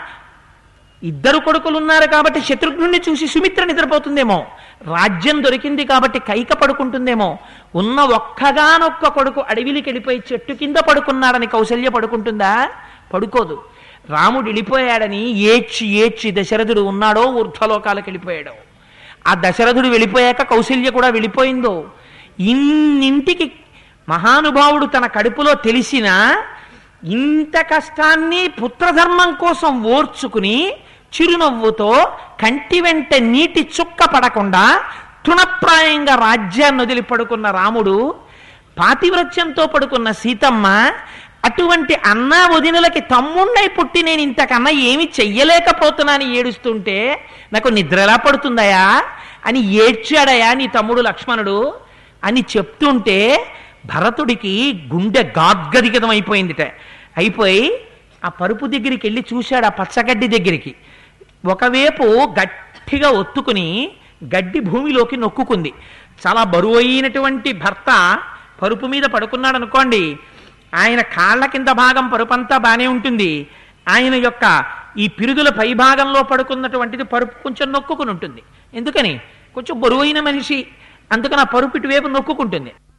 ఇద్దరు కొడుకులు ఉన్నారు కాబట్టి శత్రుఘ్నుడిని చూసి సుమిత్ర నిద్రపోతుందేమో రాజ్యం దొరికింది కాబట్టి కైక పడుకుంటుందేమో ఉన్న ఒక్కగానొక్క కొడుకు అడవిలికి వెళ్ళిపోయి చెట్టు కింద పడుకున్నాడని కౌశల్య పడుకుంటుందా పడుకోదు రాముడు వెళ్ళిపోయాడని ఏడ్చి ఏడ్చి దశరథుడు ఉన్నాడో ఊర్ధ్వలోకాలకు వెళ్ళిపోయాడో ఆ దశరథుడు వెళ్ళిపోయాక కౌశల్య కూడా వెళ్ళిపోయిందో ఇన్నింటికి మహానుభావుడు తన కడుపులో తెలిసినా ఇంత కష్టాన్ని పుత్రధర్మం కోసం ఓర్చుకుని చిరునవ్వుతో కంటి వెంట నీటి చుక్క పడకుండా తృణప్రాయంగా రాజ్యాన్ని వదిలి పడుకున్న రాముడు పాతివ్రత్యంతో పడుకున్న సీతమ్మ అటువంటి అన్నా వదినలకి తమ్ముణ్ణై పుట్టి నేను ఇంతకన్నా ఏమి చెయ్యలేకపోతున్నాను ఏడుస్తుంటే నాకు నిద్ర ఎలా పడుతుందయా అని ఏడ్చాడయా నీ తమ్ముడు లక్ష్మణుడు అని చెప్తుంటే భరతుడికి గుండె గాద్గదిగతం అయిపోయిందిట అయిపోయి ఆ పరుపు దగ్గరికి వెళ్ళి చూశాడు ఆ పచ్చగడ్డి దగ్గరికి ఒకవైపు గట్టిగా ఒత్తుకుని గడ్డి భూమిలోకి నొక్కుకుంది చాలా బరువు అయినటువంటి భర్త పరుపు మీద పడుకున్నాడు అనుకోండి ఆయన కాళ్ళ కింద భాగం పరుపంతా బానే ఉంటుంది ఆయన యొక్క ఈ పిరుదుల పై భాగంలో పడుకున్నటువంటిది పరుపు కొంచెం నొక్కుకుని ఉంటుంది ఎందుకని కొంచెం బరువైన మనిషి అందుకని ఆ పరుపు ఇటువైపు నొక్కుకుంటుంది